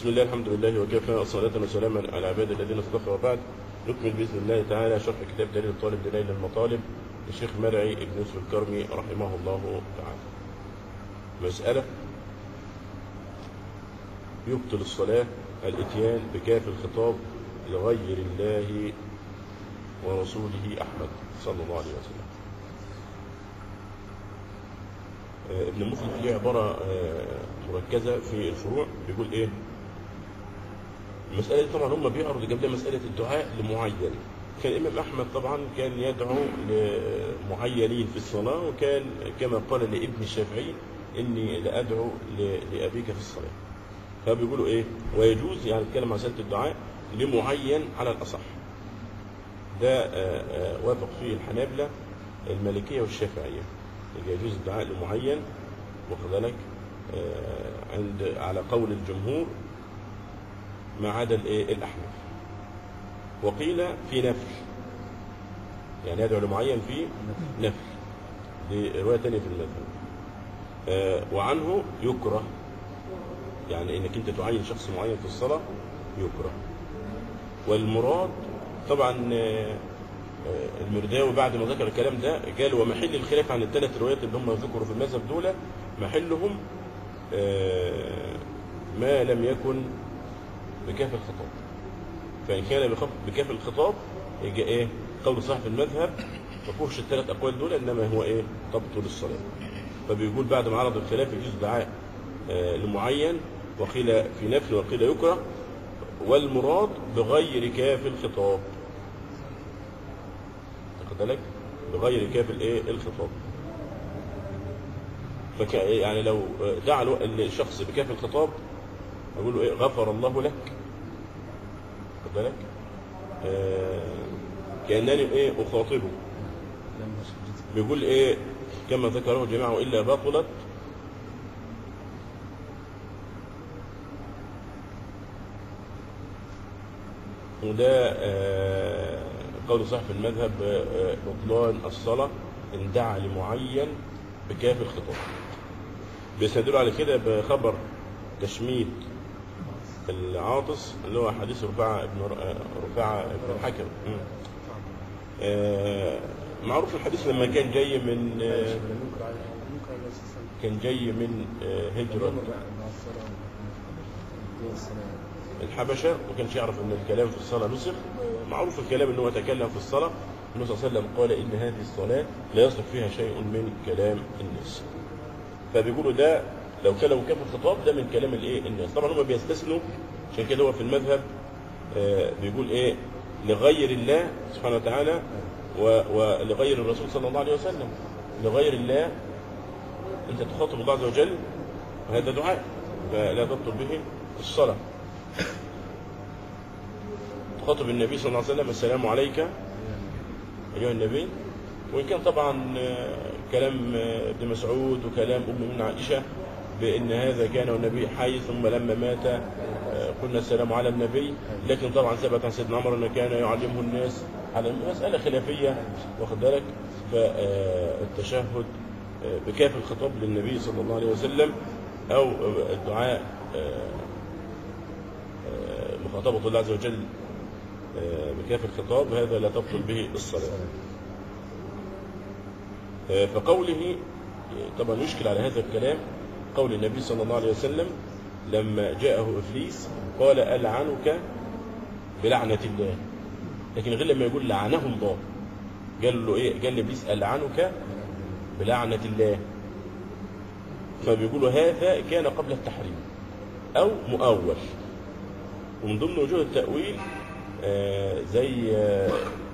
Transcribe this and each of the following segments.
بسم الله الحمد لله وكفى والصلاة وسلاما على عباد الذين اصطفى وبعد نكمل بإذن الله تعالى شرح كتاب دليل الطالب لنيل المطالب للشيخ مرعي ابن يوسف الكرمي رحمه الله تعالى مسألة يبطل الصلاة الاتيان بكاف الخطاب لغير الله ورسوله أحمد صلى الله عليه وسلم آه، ابن مفلح ليه عبارة آه، مركزة في الفروع بيقول إيه المسألة دي طبعا هم بيعرضوا قبل مسألة الدعاء لمعين كان الإمام أحمد طبعا كان يدعو لمعينين في الصلاة وكان كما قال لابن الشافعي إني لأدعو ل- لأبيك في الصلاة فبيقولوا إيه ويجوز يعني نتكلم عن مسألة الدعاء لمعين على الأصح ده آه، آه، وافق فيه الحنابلة المالكية والشافعية يجوز الدعاء لمعين واخد بالك آه، عند على قول الجمهور ما عدا الايه الاحناف وقيل في نفل يعني يدعو لمعين في نفل دي روايه ثانيه في المذهب آه، وعنه يكره يعني انك انت تعين شخص معين في الصلاه يكره والمراد طبعا آه، آه، المرداوي بعد ما ذكر الكلام ده قال ومحل الخلاف عن الثلاث روايات اللي هم ذكروا في المذهب دول محلهم آه، ما لم يكن بكاف الخطاب فإن كان بخف- بكاف الخطاب يجي إيه قول صاحب المذهب ما فيهوش الثلاث أقوال دول إنما هو إيه تبطل الصلاة فبيقول بعد ما عرض الخلاف يجوز دعاء آه، لمعين وقيل في نفل وقيل يكره والمراد بغير كاف الخطاب واخد بالك بغير كاف الايه الخطاب فك يعني لو دعا الو- الشخص بكاف الخطاب اقول له ايه غفر الله لك واخد بالك آه كانني ايه اخاطبه لما شجت بيقول ايه كما ذكره الجماعه الا بطلت وده آه، قول صاحب المذهب آه، آه، بطلان الصلاة إن دعا لمعين بكاف الخطاب بيستدلوا على كده بخبر تشميت العاطس اللي هو حديث رفاعة ابن ر- آه، رفاعة ابن الحكم مم. آه، معروف الحديث لما كان جاي من آه، ننكر على ننكر على اساس كان جاي من آه، هجرة مع الصلاه دون الصلاه الحبشة ما كانش يعرف ان الكلام في الصلاة نسخ معروف الكلام ان هو تكلم في الصلاة النبي صلى الله عليه وسلم قال ان هذه الصلاة لا يصلح فيها شيء من كلام الناس فبيقولوا ده لو كان لو كان في الخطاب ده من كلام الايه الناس طبعا هم بيستثنوا عشان كده هو في المذهب آه، بيقول ايه لغير الله سبحانه وتعالى و- ولغير الرسول صلى الله عليه وسلم لغير الله انت تخاطب الله عز وجل وهذا دعاء فلا تبطل به الصلاه تخاطب النبي صلى الله عليه وسلم السلام عليك أيها النبي وإن كان طبعا آه، كلام آه، ابن مسعود وكلام أم من عائشة بأن هذا كان النبي حي ثم لما مات آه، قلنا السلام على النبي لكن طبعا ثبت عن سيدنا عمر أنه كان يعلمه الناس على مسألة خلافية واخد بالك فالتشهد بكاف الخطاب للنبي صلى الله عليه وسلم أو آه، الدعاء آه، آه، مخاطبة الله عز وجل آه، بكاف الخطاب هذا لا تبطل به الصلاة آه، فقوله آه، طبعا يشكل على هذا الكلام قول النبي صلى الله عليه وسلم لما جاءه إبليس قال ألعنك بلعنة الله لكن غير لما يقول لعنه الله قال له إيه قال لإبليس ألعنك بلعنة الله فبيقولوا هذا كان قبل التحريم أو مؤول ومن ضمن وجوه التأويل آه، زي آه،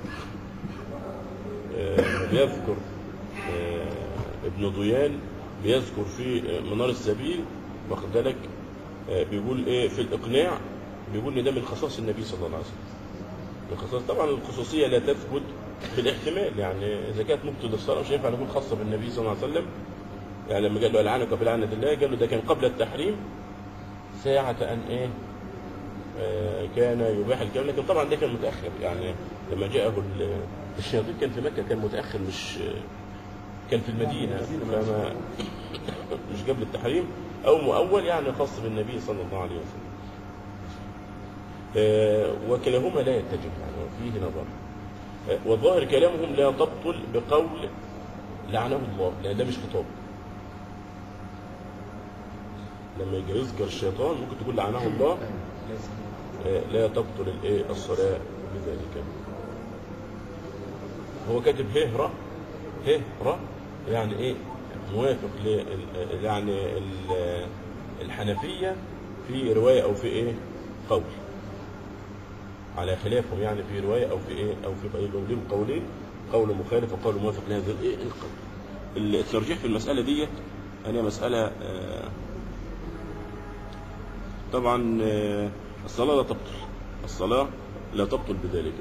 آه، بيذكر آه، ابن ضيان بيذكر في آه، منار السبيل واخد بالك آه، بيقول ايه في الاقناع بيقول ان ده من خصائص النبي صلى الله عليه وسلم من خصائص طبعا الخصوصيه لا تثبت بالاحتمال يعني اذا كانت مبطل الصلاه مش هينفع نقول خاصه بالنبي صلى الله عليه وسلم يعني لما قال له العنك بلعنه الله قال له ده كان قبل التحريم ساعة أن إيه آه، كان يباح الكلام لكن طبعا ده كان متاخر يعني لما جاءه ال- الشياطين كان في مكه كان متاخر مش كان في المدينه فما مش قبل التحريم او مؤول يعني خاص بالنبي صلى الله عليه وسلم آه، وكلاهما لا يتجه يعني فيه نظر آه، وظاهر كلامهم لا تبطل بقول لعنه الله لان ده مش خطاب لما يجي يذكر الشيطان ممكن تقول لعنه الله ليس آه، لا تبطل الايه الصلاه بذلك هو كاتب ههرة ههرة يعني ايه موافق ل يعني ال- الحنفية في رواية او في ايه قول على خلافهم يعني في رواية او في ايه او في قول لهم قولين قول مخالف وقول موافق لهذا الايه القول الترجيح في المسألة ديت أنا مسألة آه، طبعا آه، الصلاة لا تبطل الصلاة لا تبطل بذلك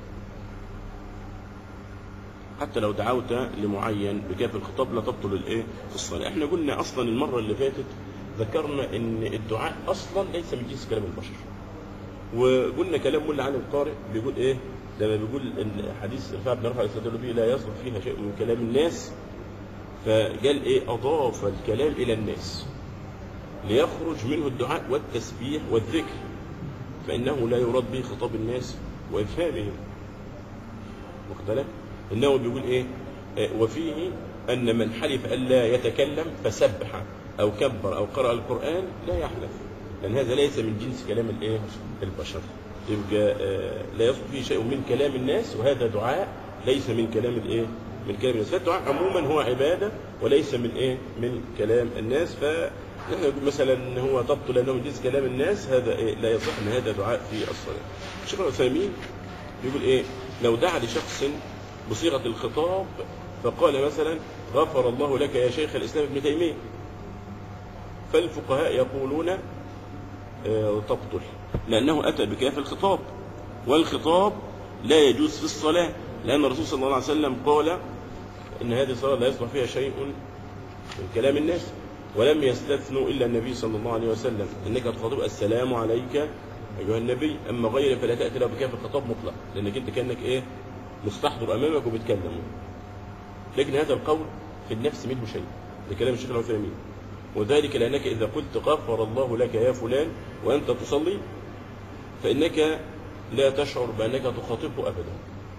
حتى لو دعوت لمعين بكاف الخطاب لا تبطل الايه الصلاه احنا قلنا اصلا المره اللي فاتت ذكرنا ان الدعاء اصلا ليس من جنس كلام البشر وقلنا كلام ملا عن القارئ بيقول ايه لما بيقول ان حديث رفاعه بن رفع يستدل به لا يصدق فيها شيء من كلام الناس فقال ايه اضاف الكلام الى الناس ليخرج منه الدعاء والتسبيح والذكر فانه لا يراد به خطاب الناس وافهامهم واخد بالك انه بيقول ايه آه، وفيه ان من حلف الا يتكلم فسبح او كبر او قرأ القرآن لا يحلف لان هذا ليس من جنس كلام الايه البشر يبقى آه، لا يصدق فيه شيء من كلام الناس وهذا دعاء ليس من كلام الايه من كلام الناس فالدعاء عموما هو عباده وليس من ايه من كلام الناس فنحن نقول مثلا ان هو تبطل لانه من جنس كلام الناس هذا إيه لا يصح ان هذا دعاء في الصلاه الشيخ العثيمين يقول ايه لو دعا لشخص بصيغه الخطاب فقال مثلا غفر الله لك يا شيخ الاسلام ابن تيميه فالفقهاء يقولون آه، تبطل لانه اتى بكاف الخطاب والخطاب لا يجوز في الصلاه لان الرسول صلى الله عليه وسلم قال ان هذه الصلاه لا يصلح فيها شيء من كلام الناس ولم يستثنوا الا النبي صلى الله عليه وسلم انك تخاطب السلام عليك ايها النبي اما غير فلا تاتي له بكاف الخطاب مطلق لانك انت كانك ايه مستحضر امامك وبتكلم لكن هذا القول في النفس منه شيء ده كلام الشيخ العثيمين وذلك لانك اذا قلت غفر الله لك يا فلان وانت تصلي فانك لا تشعر بانك تخاطبه ابدا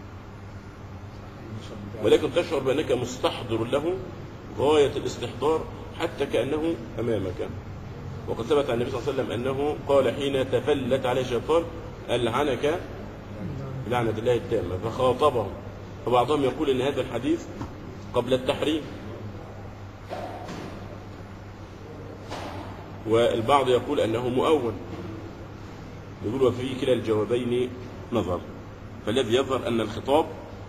ولكن تشعر بانك مستحضر له غايه الاستحضار حتى كانه امامك وقد ثبت عن النبي صلى الله عليه وسلم انه قال حين تفلت عليه الشيطان العنك لعنه الله التامه فخاطبه فبعضهم يقول ان هذا الحديث قبل التحريم والبعض يقول انه مؤول يقول وفي كلا الجوابين نظر فالذي يظهر ان الخطاب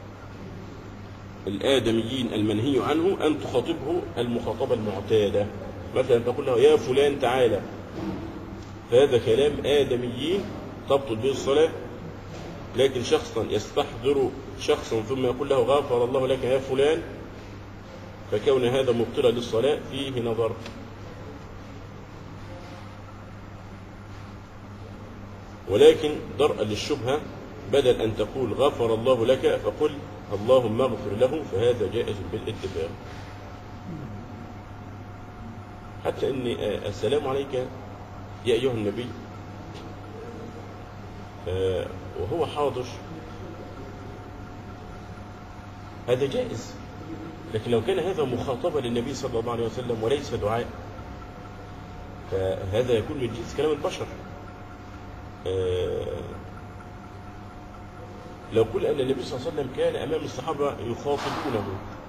الآدميين المنهي عنه أن تخاطبه المخاطبة المعتادة مثلا تقول له يا فلان تعالى فهذا كلام آدميين تبطل به الصلاة لكن شخصا يستحضر شخصا ثم يقول له غفر الله لك يا فلان فكون هذا مبطلا للصلاة فيه نظر ولكن درءا للشبهة بدل أن تقول غفر الله لك فقل اللهم اغفر له فهذا جائز بالاتفاق حتى ان آه، السلام عليك يا ايها النبي آه، وهو حاضر هذا جائز لكن لو كان هذا مخاطبة للنبي صلى الله عليه وسلم وليس دعاء فهذا يكون من جنس كلام البشر آه، لو قل أن النبي صلى الله عليه وسلم كان أمام الصحابة يخاطبونه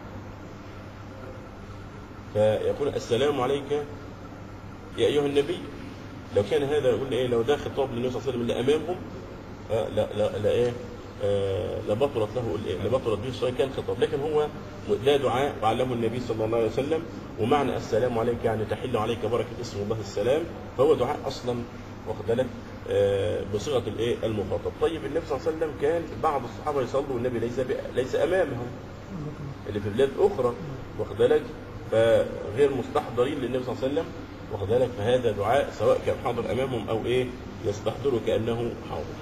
فيقول السلام عليك يا أيها النبي لو كان هذا يقول إيه لو ده خطاب للنبي صلى الله عليه وسلم اللي أمامهم آه لا لا لا إيه آه لبطلت له الإيه لبطلت به الصلاة كان خطاب لكن هو لا دعاء وعلمه النبي صلى الله عليه وسلم ومعنى السلام عليك يعني تحل عليك بركة اسم الله السلام فهو دعاء أصلا واخد بالك آه، بصيغه الايه المخاطب طيب النبي صلى الله عليه وسلم كان بعض الصحابه يصلوا والنبي ليس ب... ليس امامهم اللي في بلاد اخرى واخد بالك فغير مستحضرين للنبي صلى الله عليه وسلم واخد بالك فهذا دعاء سواء كان حاضر امامهم او ايه يستحضره كانه حاضر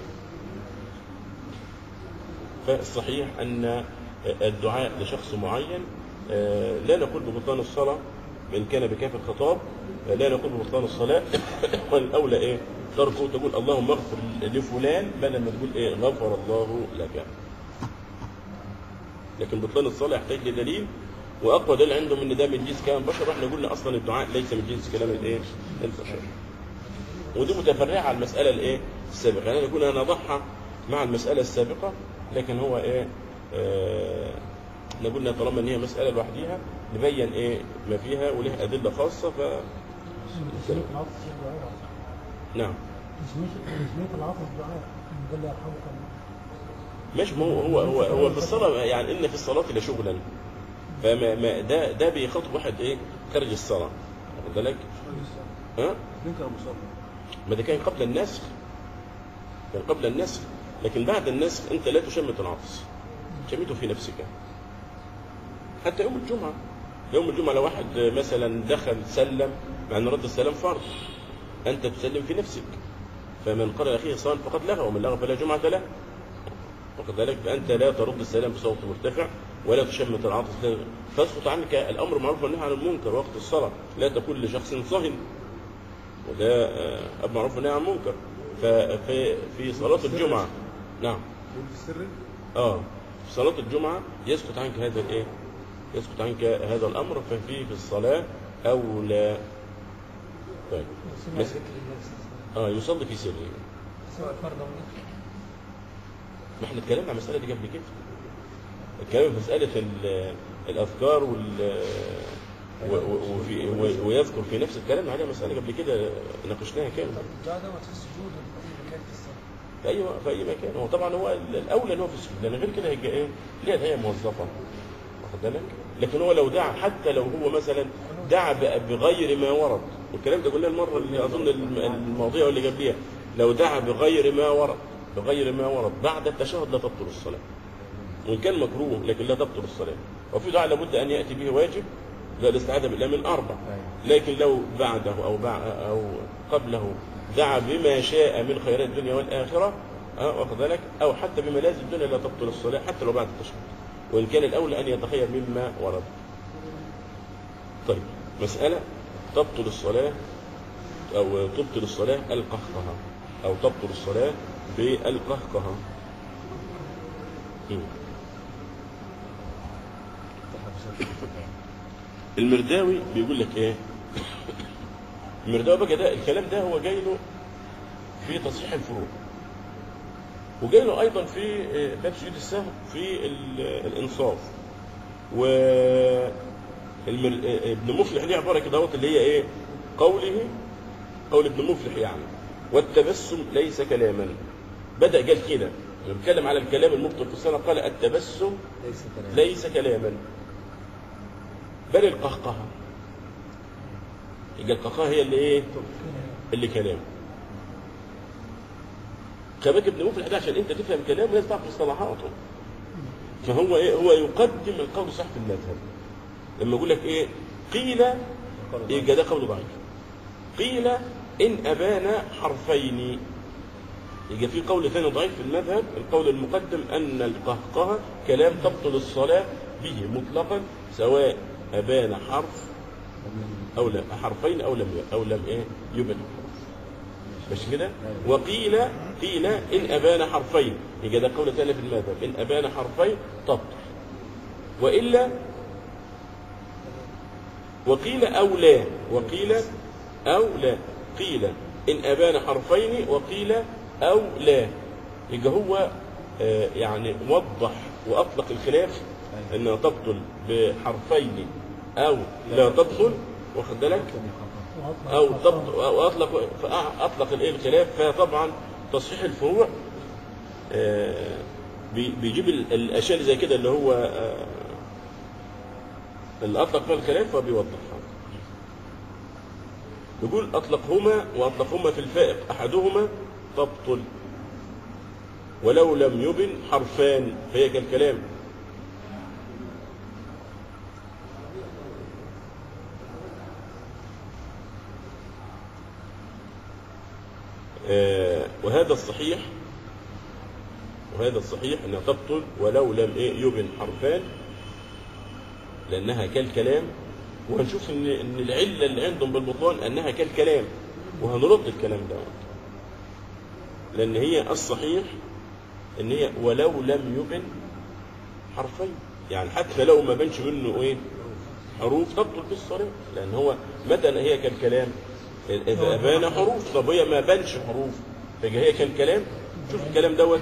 فالصحيح ان الدعاء لشخص معين آه، لا نقول ببطلان الصلاه من كان بكاف الخطاب لا نقول ببطلان الصلاه والاولى ايه تركه تقول اللهم اغفر لفلان بدل ما تقول ايه غفر الله لك لكن بطلان الصلاه يحتاج لدليل واقوى دليل عندهم ان ده من جنس كلام البشر احنا قلنا اصلا الدعاء ليس من جنس كلام الايه البشر ودي متفرعه على المساله الايه السابقه يعني نقول انا اضحى مع المساله السابقه لكن هو ايه آه احنا قلنا طالما ان هي مساله لوحديها نبين ايه ما فيها ولها ادله خاصه ف تسمية العطف دعاء نعم تسمية العطف دعاء من قال يرحمك الله مش ما هو هو هو, هو في الصلاه يعني ان في الصلاه لشغلا فما ما ده ده بيخاطب واحد ايه خارج الصلاه واخد بالك ها مين كان مصاب؟ ما ده كان قبل النسخ كان قبل النسخ لكن بعد النسخ انت لا تشمت العطس شمته في نفسك حتى يوم الجمعه يوم الجمعه لو واحد مثلا دخل سلم مع ان رد السلام فرض انت تسلم في نفسك فمن قال اخيه صلاه فقد لغى ومن لغى فلا جمعه له واخد بالك فانت لا ترد السلام بصوت مرتفع ولا تشمت العطس لا- تسقط عنك الامر معروف والنهي عن المنكر وقت الصلاه لا تقول لشخص صهن وده آه، امر معروف والنهي عن المنكر ففي في صلاه الجمعه نعم مين في السر؟ اه في صلاه الجمعه يسقط عنك هذا الايه يسقط عنك هذا الامر ففي في الصلاه اولى طيب بس اه يصلي في سره سواء فرض او نفل ما احنا اتكلمنا عن المساله دي قبل كده اتكلمنا في مساله ال- الاذكار وال و- و- وفي و- ويذكر في نفس الكلام عليها مساله قبل كده ناقشناها كامل الدعاء دوت في السجود ولا في أي مكان في الصلاة في اي في اي مكان هو طبعا هو ال- الاولى ان هو في السجود لان غير كده هيبقى ايه ليها دعايه موظفه واخد بالك لكن هو لو دعا حتى لو هو مثلا دعا ب- بغير ما ورد والكلام ده قلنا المره اللي اظن الم- المواضيع اللي قبليها لو دعا بغير ما ورد بغير ما ورد بعد التشهد لا تبطل الصلاه وان كان مكروه لكن لا تبطل الصلاه وفي دعاء لابد ان ياتي به واجب زي الاستعاذه بالله من اربع لكن لو بعده او بع او قبله دعا بما شاء من خيرات الدنيا والاخره أه واخد بالك او حتى بملاذ الدنيا لا تبطل الصلاه حتى لو بعد التشهد وان كان الاولى ان يتخير مما ورد طيب مساله تبطل الصلاه او تبطل الصلاه القهقهه او تبطل الصلاه بالقهقهه مم. المرداوي بيقول لك ايه المرداوي بقى ده الكلام ده هو جاي له في تصحيح الفروع وجاي له ايضا في آه، باب سجود السهو في ال- الانصاف و المر... آه، ابن مفلح ليه عباره كده اهوت اللي هي ايه قوله قول ابن مفلح يعني والتبسم ليس كلاما بدا قال كده لما بيتكلم على الكلام المبطل في الصلاه قال التبسم ليس كلام ليس كلاما بل القهقهة يبقى القهقهة هي اللي ايه اللي كلام كباك ابن مفلح ده عشان انت تفهم كلامه لازم تعرف مصطلحاته فهو ايه هو يقدم القول صح في المذهب لما يقول لك ايه قيل يبقى ده قول ضعيف قيل ان ابان حرفين يبقى في قول ثاني ضعيف في المذهب القول المقدم ان القهقهه كلام تبطل الصلاه به مطلقا سواء ابان حرف او لا حرفين او لم او لم ايه يبن مش كده وقيل قيل ان ابان حرفين يبقى ده قول ثاني في المذهب ان ابان حرفين تبطل والا وقيل او لا وقيل او لا قيل ان ابان حرفين وقيل او لا يبقى هو آه، يعني وضح واطلق الخلاف انها تبطل بحرفين او لا تبطل واخد بالك او تبطل او اطلق اطلق الايه الخلاف فطبعا تصحيح الفروع آه، بي- بيجيب ال- الاشياء اللي زي كده اللي هو آه، اللي اطلق فيها الخلاف وبيوضحها يقول اطلقهما واطلقهما في الفائق احدهما تبطل ولو لم يبن حرفان فهي كالكلام آه، وهذا الصحيح وهذا الصحيح انها تبطل ولو لم إيه يبن حرفان لانها كالكلام وهنشوف ان ان العله اللي عندهم بالبطلان انها كالكلام وهنرد الكلام ده لأن هي الصحيح إن هي ولو لم يبن حرفين يعني حتى لو ما بنش منه إيه حروف تبطل في الصلاة لأن هو متى هي كان كلام إذا أبان حروف طب هي ما بانش حروف فجأة هي كان كلام شوف الكلام دوت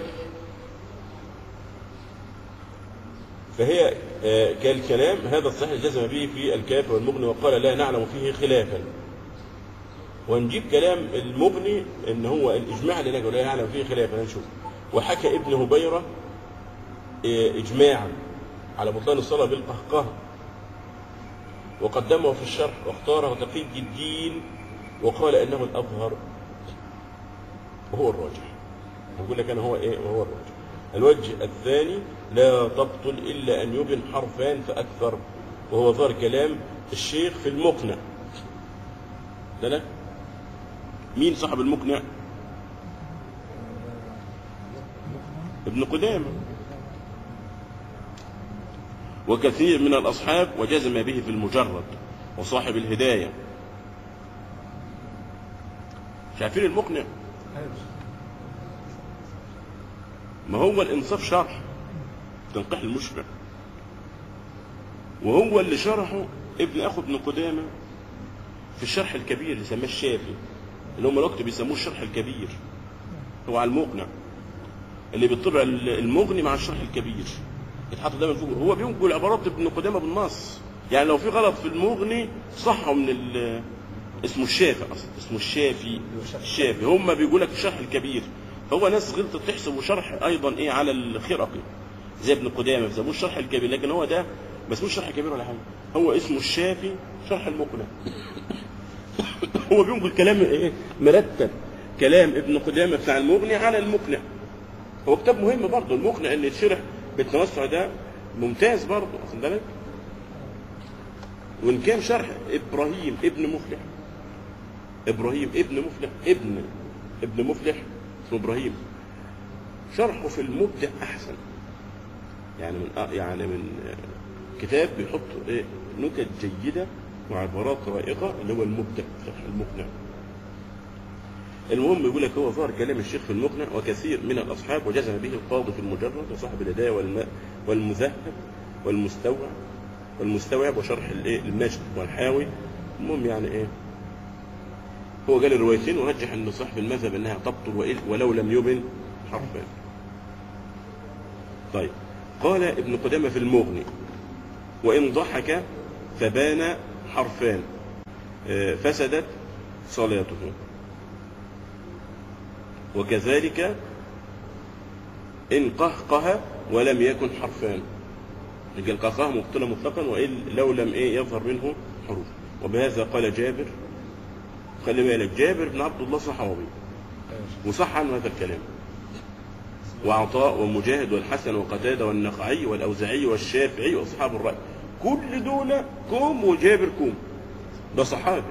فهي آه، كالكلام هذا الصحيح جزم به في الكاف والمغني وقال لا نعلم فيه خلافا ونجيب كلام المغني ان هو الاجماع اللي نقول لا يعلم فيه خلافا نشوف وحكى ابن هبيره آه، اجماعا على بطلان الصلاه بالقهقه وقدمه في الشرح واختاره تقي الدين وقال انه الاظهر وهو الراجح بقول لك انا هو ايه وهو الراجح الوجه الثاني لا تبطل الا ان يبن حرفان فاكثر وهو ظاهر كلام الشيخ في المقنع ده لا مين صاحب المقنع ابن قدامه وكثير من الاصحاب وجزم به في المجرد وصاحب الهدايه شايفين المقنع ما هو الانصاف شرح تنقيح المشبع وهو اللي شرحه ابن اخو ابن قدامه في الشرح الكبير اللي سماه الشافي اللي هم الوقت بيسموه الشرح الكبير هو على المقنع اللي بيطبع المغني مع الشرح الكبير يتحط دايما فوق هو بينقل عبارات ابن قدامه بالنص يعني لو في غلط في المغني صحه من ال اسمه الشافي اصلا اسمه الشافي الشافي هم بيقول لك الشرح الكبير هو ناس غلطت تحسب شرح ايضا ايه على الخرقي زي ابن قدامه بيسموه الشرح الكبير لكن هو ده ما اسموش الشرح الكبير ولا حاجه هو اسمه الشافي شرح المقنع هو بينقل كلام ايه مرتب كلام ابن قدامه بتاع المغني على المقنع هو كتاب مهم برضه المقنع ان يتشرح بالتوسع ده ممتاز برضه واخد بالك وان كان شرح ابراهيم ابن مفلح ابراهيم ابن مفلح ابن ابن مفلح اسمه ابراهيم شرحه في المبدع احسن يعني من آه يعني من آه، كتاب بيحط ايه نكت جيده وعبارات رائقه اللي هو المبدع شرح المقنع المهم يقول لك هو ظهر كلام الشيخ في المقنع وكثير من الاصحاب وجزم به القاضي في المجرد وصاحب الهدايه والم... والمذهب والمستوعب والمستوعب وشرح الايه المجد والحاوي المهم يعني ايه هو قال الروايتين ورجح ان صاحب المذهب انها تبطل وإل- ولو لم يبن حرفا طيب قال ابن قدامه في المغني وان ضحك فبان حرفان آه، فسدت صلاته وكذلك إن قهقه ولم يكن حرفان يبقى القهقه مبطلة مطلقا وإن لو لم إيه يظهر منه حروف وبهذا قال جابر خلي بالك جابر بن عبد الله صحابي وصح عنه هذا الكلام وعطاء ومجاهد والحسن وقتادة والنخعي والأوزعي والشافعي وأصحاب الرأي كل دول كوم وجابر كوم ده صحابي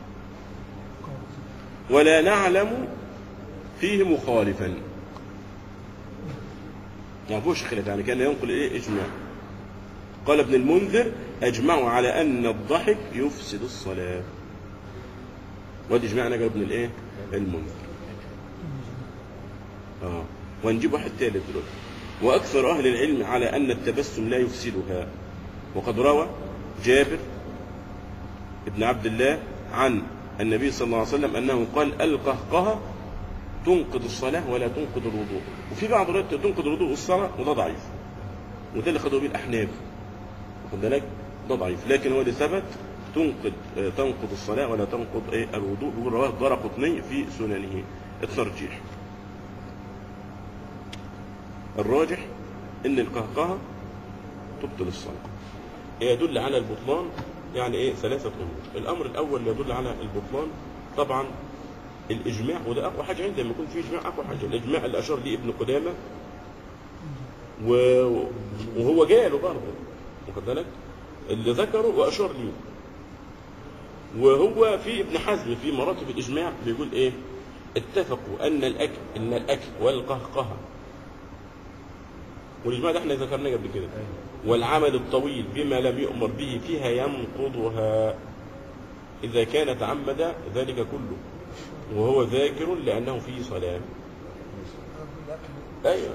ولا نعلم فيه مخالفا ما فيهوش خلاف يعني كان ينقل ايه اجماع قال ابن المنذر اجمعوا على ان الضحك يفسد الصلاه وادي اجماع نقل ابن الايه المنذر اه ونجيب واحد ثالث دلوقتي واكثر اهل العلم على ان التبسم لا يفسدها وقد روى جابر ابن عبد الله عن النبي صلى الله عليه وسلم انه قال القهقه تنقض الصلاه ولا تنقض الوضوء وفي بعض الروايات تنقض الوضوء والصلاه وده ضعيف وده اللي خدوا بيه الاحناف واخد بالك ده ضعيف لكن هو اللي ثبت تنقض آه، تنقض الصلاه ولا تنقض ايه الوضوء بيقول رواه الدرقطني في سننه الترجيح الراجح ان القهقهه تبطل الصلاه يدل على البطلان يعني ايه ثلاثه امور الامر الاول يدل على البطلان طبعا الاجماع وده اقوى حاجه عندما يكون في اجماع اقوى حاجه الاجماع اللي اشار ليه ابن قدامه و... وهو جاله برضه واخد بالك اللي ذكره واشار ليه وهو في ابن حزم في مراتب الاجماع بيقول ايه اتفقوا ان الاكل ان الاكل والقهقهه والاجماع ده احنا ذكرناه قبل كده والعمل الطويل بما لم يؤمر به فيها ينقضها اذا كان تعمد ذلك كله وهو ذاكر لانه فيه صلاه ايوه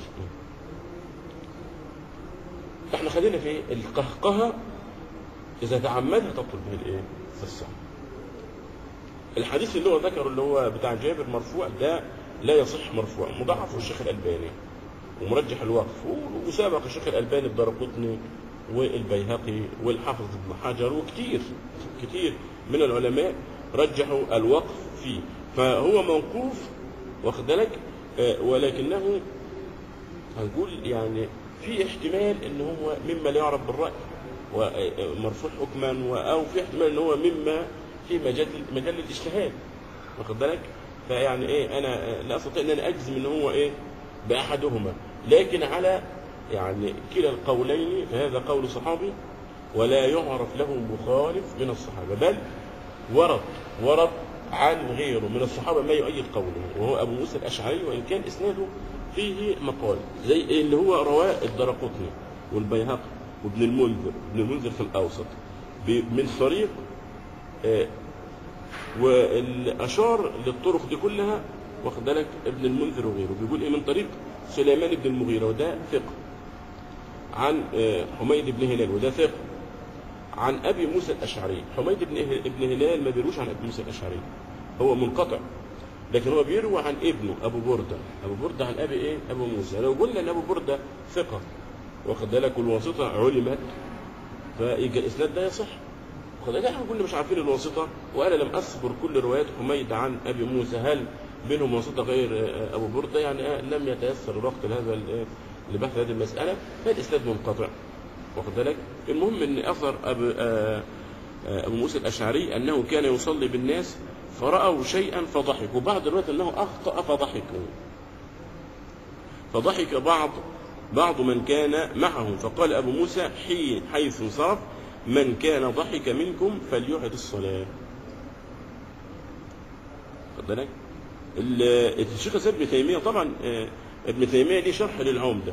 احنا خلينا في القهقهه اذا تعمدها تبطل به الايه الصوم الحديث اللي هو ذكره اللي هو بتاع جابر مرفوع ده لا يصح مرفوع مضاعف الشيخ الالباني ومرجح الوقف وسابق الشيخ الالباني الدرقطني والبيهقي والحافظ ابن حجر وكتير كتير من العلماء رجحوا الوقف فيه فهو موقوف واخد بالك آه، ولكنه هنقول يعني في احتمال ان هو مما لا يعرف بالراي ومرفوع حكما و- او في احتمال ان هو مما في مجال مجال الاجتهاد واخد بالك فيعني ايه انا آه، لا استطيع ان انا اجزم ان هو ايه باحدهما لكن على يعني كلا القولين فهذا قول صحابي ولا يعرف له مخالف من الصحابه بل ورد ورد عن غيره من الصحابه ما يؤيد قوله وهو ابو موسى الاشعري وان كان اسناده فيه مقال زي اللي هو رواه الدرقطني والبيهقي وابن المنذر ابن المنذر في الاوسط ب- من طريق آه، والاشار للطرق دي كلها واخد بالك ابن المنذر وغيره بيقول ايه من طريق سليمان بن المغيره وده ثقه عن آه، حميد بن هلال وده ثقه عن ابي موسى الاشعري حميد بن ابن هلال ما بيروش عن ابي موسى الاشعري هو منقطع لكن هو بيروي عن ابنه ابو برده ابو برده عن ابي ايه ابو موسى لو قلنا ان ابو برده ثقه واخد بالك والواسطه علمت فيجي الاسناد ده يصح واخد بالك احنا كنا مش عارفين الواسطه وانا لم اذكر كل روايات حميد عن ابي موسى هل بينهم واسطه غير آه، ابو برده يعني آه، لم يتيسر الوقت لهذا ال- آه، لبحث هذه المساله فالاسناد منقطع واخد بالك المهم ان اثر ابو آه، آه، ابو موسى الاشعري انه كان يصلي بالناس فراوا شيئا فضحكوا بعض الروايات انه اخطا فضحكوا فضحك بعض بعض من كان معهم فقال ابو موسى حين حيث انصرف من كان ضحك منكم فليعد الصلاه خد بالك ال- الشيخ الاسلام ابن تيميه طبعا آه، ابن تيميه ليه شرح للعمده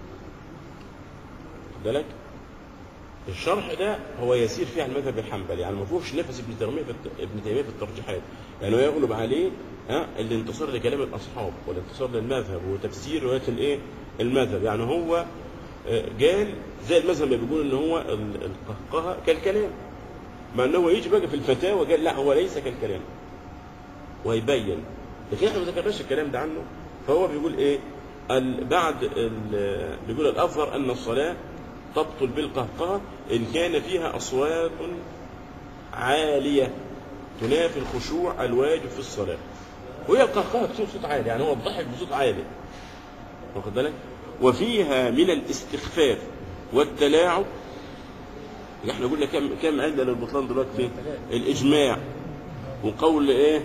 خد بالك الشرح ده هو يسير فيه على المذهب الحنبلي يعني ما فيهوش نفس ابن تيميه في الت- ابن تيميه في الترجيحات يعني هو يغلب عليه ها الانتصار لكلام الاصحاب والانتصار للمذهب وتفسير روايه الايه المذهب يعني هو آه، قال زي المذهب ما بيقول ان هو ال- القهقهه كالكلام مع ان هو يجي بقى في الفتاوى قال لا هو ليس كالكلام ويبين لكن احنا ما ذكرناش الكلام ده عنه فهو بيقول ايه ال- بعد ال- بيقول الافضل ان الصلاه تبطل بالقهقهه ان كان فيها اصوات عاليه تنافي الخشوع الواجب في الصلاه وهي القهقهه بصوت صوت عالي يعني هو الضحك بصوت عالي واخد بالك وفيها من الاستخفاف والتلاعب احنا قلنا كم كم عله للبطلان دلوقتي الاجماع وقول ايه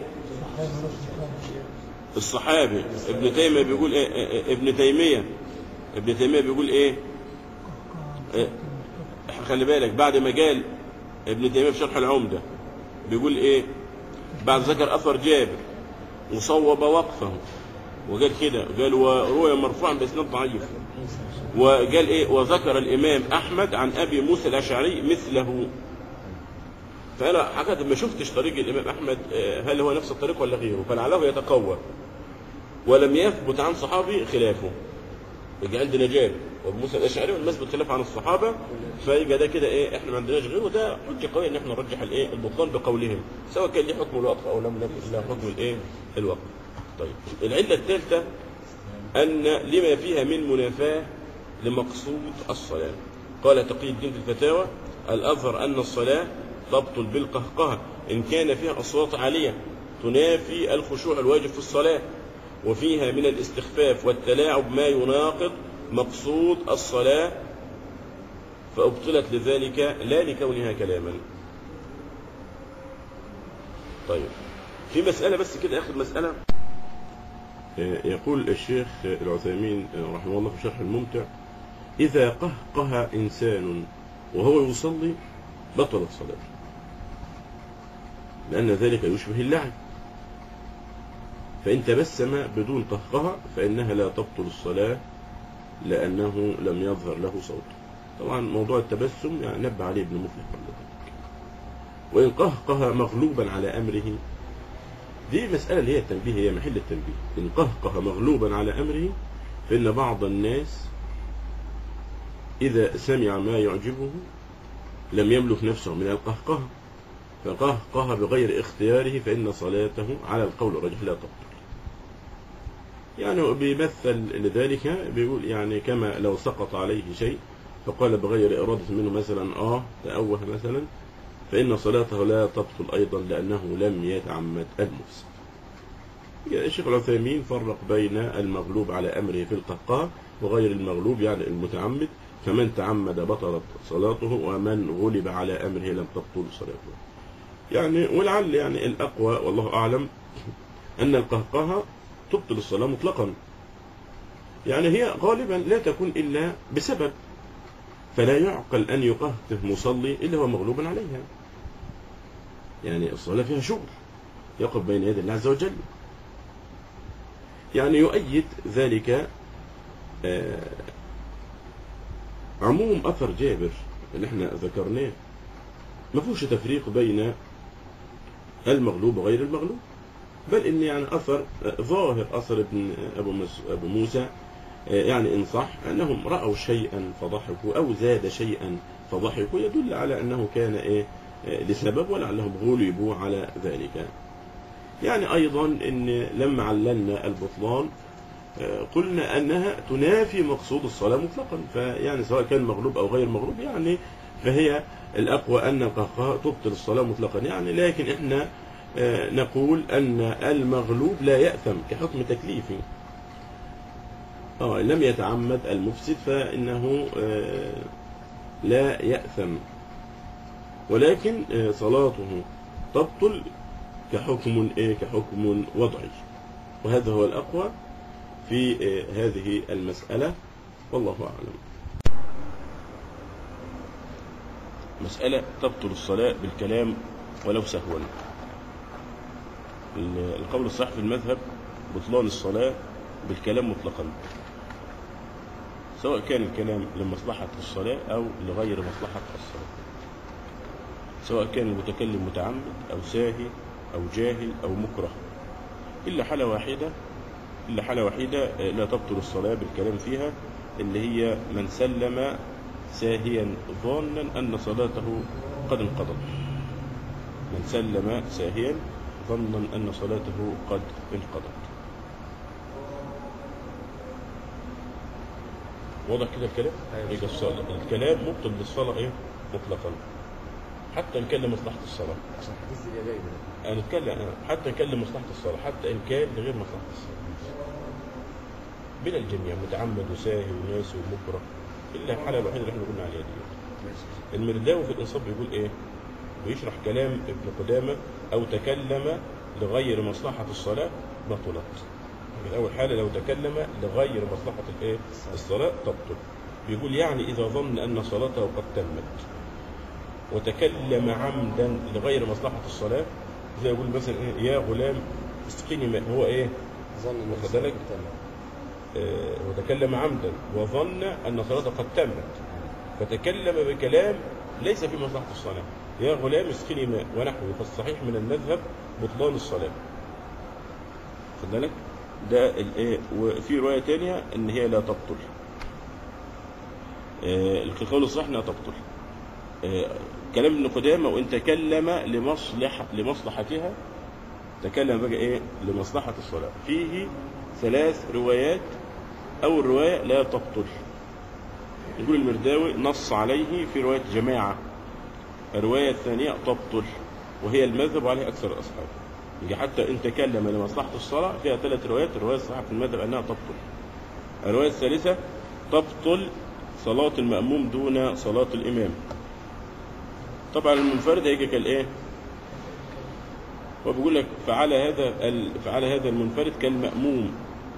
الصحابي ابن تيميه بيقول ايه إيه- إيه- ابن تيميه ابن تيميه بيقول ايه, إيه؟ خلي بالك بعد ما قال ابن تيميه في شرح العمده بيقول ايه بعد ذكر اثر جابر وصوب وقفه وقال كده قال وروي مرفوعا باسناد ضعيف وقال ايه وذكر الامام احمد عن ابي موسى الاشعري مثله فانا حقيقه ما شفتش طريق الامام احمد آه، هل هو نفس الطريق ولا غيره فلعله يتقوى ولم يثبت عن صحابي خلافه يجي عندنا جابر وابو موسى الاشعري والمثبت خلاف عن الصحابه فيبقى ده كده ايه احنا ما عندناش غيره ده حجه قويه ان احنا نرجح الايه البطلان بقولهم سواء كان ليه حكم الوقف او لم يكن له حكم الايه الوقف طيب العله الثالثه ان لما فيها من منافاه لمقصود الصلاه قال تقي الدين في الفتاوى الاظهر ان الصلاه تبطل بالقهقهه ان كان فيها اصوات عاليه تنافي الخشوع الواجب في الصلاه وفيها من الاستخفاف والتلاعب ما يناقض مقصود الصلاة فأبطلت لذلك لا لكونها كلاما طيب في مسألة بس كده آخر مسألة يقول الشيخ العثيمين رحمه الله في شرح الممتع إذا قهقه إنسان وهو يصلي بطلت صلاته لأن ذلك يشبه اللعب فإن تبسم بدون قهقهة فإنها لا تبطل الصلاة لأنه لم يظهر له صوت طبعا موضوع التبسم يعني نبه عليه ابن مفلح قبل ذلك وإن قهقه مغلوبا على أمره دي مسألة اللي هي التنبيه هي محل التنبيه إن قهقه مغلوبا على أمره فإن بعض الناس إذا سمع ما يعجبه لم يملك نفسه من القهقه فقهقه بغير اختياره فإن صلاته على القول الراجح لا تبطل يعني بيمثل لذلك بيقول يعني كما لو سقط عليه شيء فقال بغير إرادة منه مثلا آه تأوه مثلا فإن صلاته لا تبطل أيضا لأنه لم يتعمد المفسد يعني الشيخ العثيمين فرق بين المغلوب على أمره في القهقه وغير المغلوب يعني المتعمد فمن تعمد بطلت صلاته ومن غلب على أمره لم تبطل صلاته يعني ولعل يعني الأقوى والله أعلم أن القهقه تبطل الصلاة مطلقا يعني هي غالبا لا تكون إلا بسبب فلا يعقل أن يقهقه مصلي إلا هو مغلوب عليها يعني الصلاة فيها شغل يقف بين يدي الله عز وجل يعني يؤيد ذلك آه، عموم أثر جابر اللي احنا ذكرناه ما فيهوش تفريق بين المغلوب وغير المغلوب بل ان يعني اثر آه، ظاهر اثر ابن ابو مس- ابو موسى آه، يعني ان صح انهم راوا شيئا فضحكوا او زاد شيئا فضحكوا يدل على انه كان ايه آه، لسبب ولعلهم غلبوا على ذلك يعني ايضا ان لما عللنا البطلان آه، قلنا انها تنافي مقصود الصلاه مطلقا فيعني سواء كان مغلوب او غير مغلوب يعني فهي الاقوى ان القهقه تبطل الصلاه مطلقا يعني لكن احنا آه، نقول ان المغلوب لا ياثم كحكم تكليفي اه لم يتعمد المفسد فانه آه، لا ياثم ولكن آه، صلاته تبطل كحكم ايه كحكم وضعي وهذا هو الاقوى في آه، هذه المساله والله اعلم مساله تبطل الصلاه بالكلام ولو سهوا ال- القول الصحيح في المذهب بطلان الصلاه بالكلام مطلقا سواء كان الكلام لمصلحه الصلاه او لغير مصلحه الصلاه سواء كان المتكلم متعمد أو ساهي أو جاهل أو مكره إلا حالة واحدة إلا حالة وحيدة آه، لا تبطل الصلاة بالكلام فيها اللي هي من سلم ساهيا ظانا أن صلاته قد انقضت من سلم ساهيا ظنا أن صلاته قد انقضت واضح كده الكلام؟ أيوة. يبقى الصلاة الكلام مبطل للصلاة إيه؟ مطلقا حتى إن كان لمصلحة الصلاة عشان الحديث اللي جاي ده أنا أتكلم حتى إن كان لمصلحة الصلاة حتى إن كان لغير مصلحة الصلاة بلا الجميع متعمد وساهي وناسي ومكره إلا الحالة الوحيدة اللي احنا قلنا عليها دي ماشي المرداوي في الإنصاف بيقول إيه؟ ويشرح كلام ابن قدامة أو تكلم لغير مصلحة الصلاة بطلت من أول حالة لو تكلم لغير مصلحة الإيه؟ الصلاة تبطل بيقول يعني إذا ظن أن صلاته قد تمت وتكلم عمدا لغير مصلحة الصلاة زي يقول مثلا إيه يا غلام اسقني ماء هو إيه؟ ظن ان واخد الصلاة بالك؟ تمام. آه وتكلم عمدا وظن أن صلاته قد تمت فتكلم بكلام ليس في مصلحة الصلاة يا غلام اسقني ماء ونحوه فالصحيح من المذهب بطلان الصلاة خد بالك ده الايه وفي رواية تانية ان هي لا تبطل آه القول الصحيح انها تبطل آه كلام ابن قدامة وان تكلم لمصلحة لمصلحتها تكلم بقى ايه لمصلحة الصلاة فيه ثلاث روايات اول رواية لا تبطل يقول المرداوي نص عليه في رواية جماعة الرواية الثانية تبطل وهي المذهب وعليه أكثر الأصحاب يجي حتى إن تكلم لمصلحة الصلاة فيها ثلاث روايات الرواية الصحيحة في المذهب أنها تبطل الرواية الثالثة تبطل صلاة المأموم دون صلاة الإمام طبعا المنفرد هيجي كالإيه وبيقول لك فعل هذا ال... فعل هذا المنفرد كالمأموم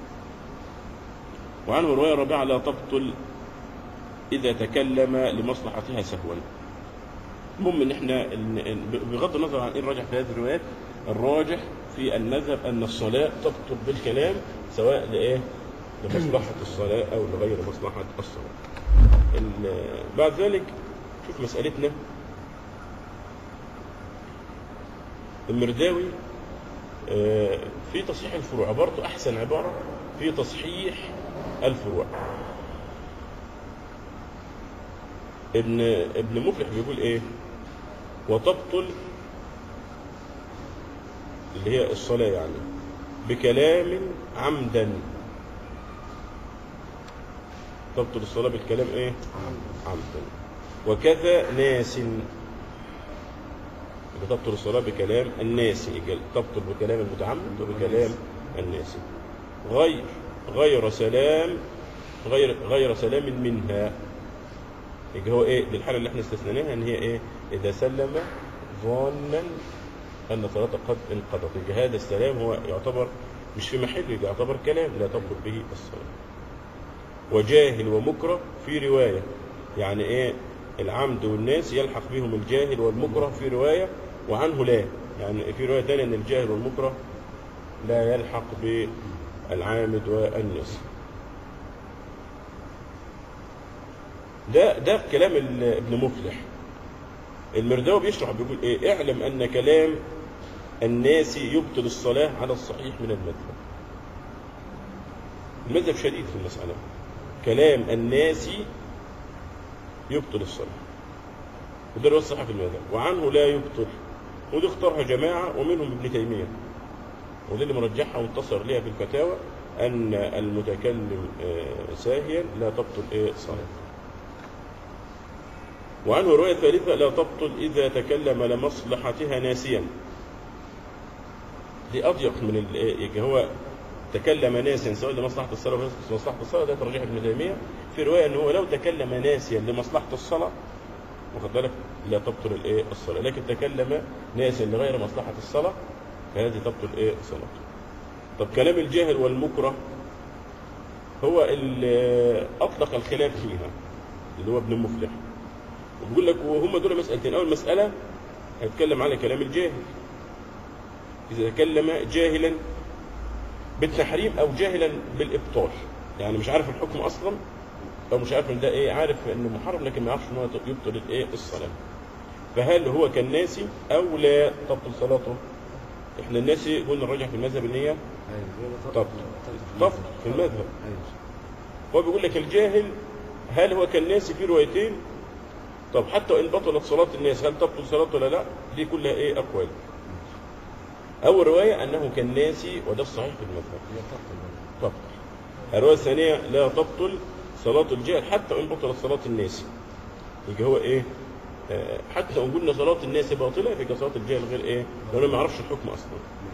وعنه رواية رابعة لا تبطل إذا تكلم لمصلحتها سهوا المهم ان احنا إن- إن- بغض النظر عن ايه الراجح في هذه الروايات الراجح في المذهب ان الصلاه تبطل بالكلام سواء لايه؟ لمصلحه الصلاه او لغير مصلحه الصلاه. ال- بعد ذلك شوف مسالتنا المرداوي آه، في تصحيح الفروع برضه احسن عباره في تصحيح الفروع ابن ابن مفلح بيقول ايه وتبطل اللي هي الصلاه يعني بكلام عمدا تبطل الصلاه بالكلام ايه عمدا وكذا ناس يبقى تبطل الصلاة بكلام الناس يبقى تبطل بكلام المتعمد وبكلام الناس غير غير سلام غير غير سلام منها يبقى هو ايه دي الحالة اللي احنا استثنيناها ان هي ايه اذا سلم ظانا ان صلاته قد انقضت يبقى هذا السلام هو يعتبر مش في محله يبقى يعتبر كلام لا تبطل به الصلاة وجاهل ومكره في رواية يعني ايه العمد والناس يلحق بهم الجاهل والمكره في رواية وعنه لا يعني في رواية ثانية ان الجاهل والمكره لا يلحق بالعامد والناس ده ده كلام ال- ابن مفلح المرداوي بيشرح بيقول ايه اعلم ان كلام الناس يبطل الصلاة على الصحيح من المذهب المذهب شديد في المسألة كلام الناس يبطل الصلاة وده اللي هو الصحيح في المذهب وعنه لا يبطل ودي اختارها جماعة ومنهم ابن تيمية وده اللي مرجحها وانتصر ليها في الفتاوى أن المتكلم آه، ساهيا لا تبطل إيه صلاة وعنه رواية ثالثة لا تبطل إذا تكلم لمصلحتها ناسيا دي أضيق من ال- إيه، يبقى هو تكلم ناسيا سواء لمصلحة الصلاة أو لمصلحة الصلاة ده ترجيح ابن تيمية في رواية أنه هو لو تكلم ناسيا لمصلحة الصلاة واخد بالك لا تبطل الايه الصلاه لكن تكلم ناسيا لغير مصلحه الصلاه فهذه تبطل ايه صلاته طب كلام الجاهل والمكره هو اللي اطلق الخلاف فيها اللي هو ابن مفلح وبيقول لك وهم دول مسالتين اول مساله هيتكلم على كلام الجاهل اذا تكلم جاهلا بالتحريم او جاهلا بالابطال يعني مش عارف الحكم اصلا او مش عارف ان ده ايه عارف انه محرم لكن ما يعرفش ان هو يبطل الايه الصلاه فهل هو كالناسي او لا تبطل صلاته احنا الناسي قلنا الراجح في المذهب ان هي ايوه طب طب في المذهب ايوه هو بيقول لك الجاهل هل هو كالناسي في روايتين طب حتى وان بطلت صلاه الناس هل تبطل صلاته ولا لا دي كلها ايه اقوال اول روايه انه كالناسي وده الصحيح في المذهب هي تبطل برضه. تبطل الرواية الثانية لا تبطل صلاة الجاهل حتى وإن بطلت صلاة الناس يبقى هو إيه آه، حتى وإن قلنا صلاة الناس باطلة يبقى صلاة الجاهل غير إيه لأنه ما يعرفش الحكم أصلا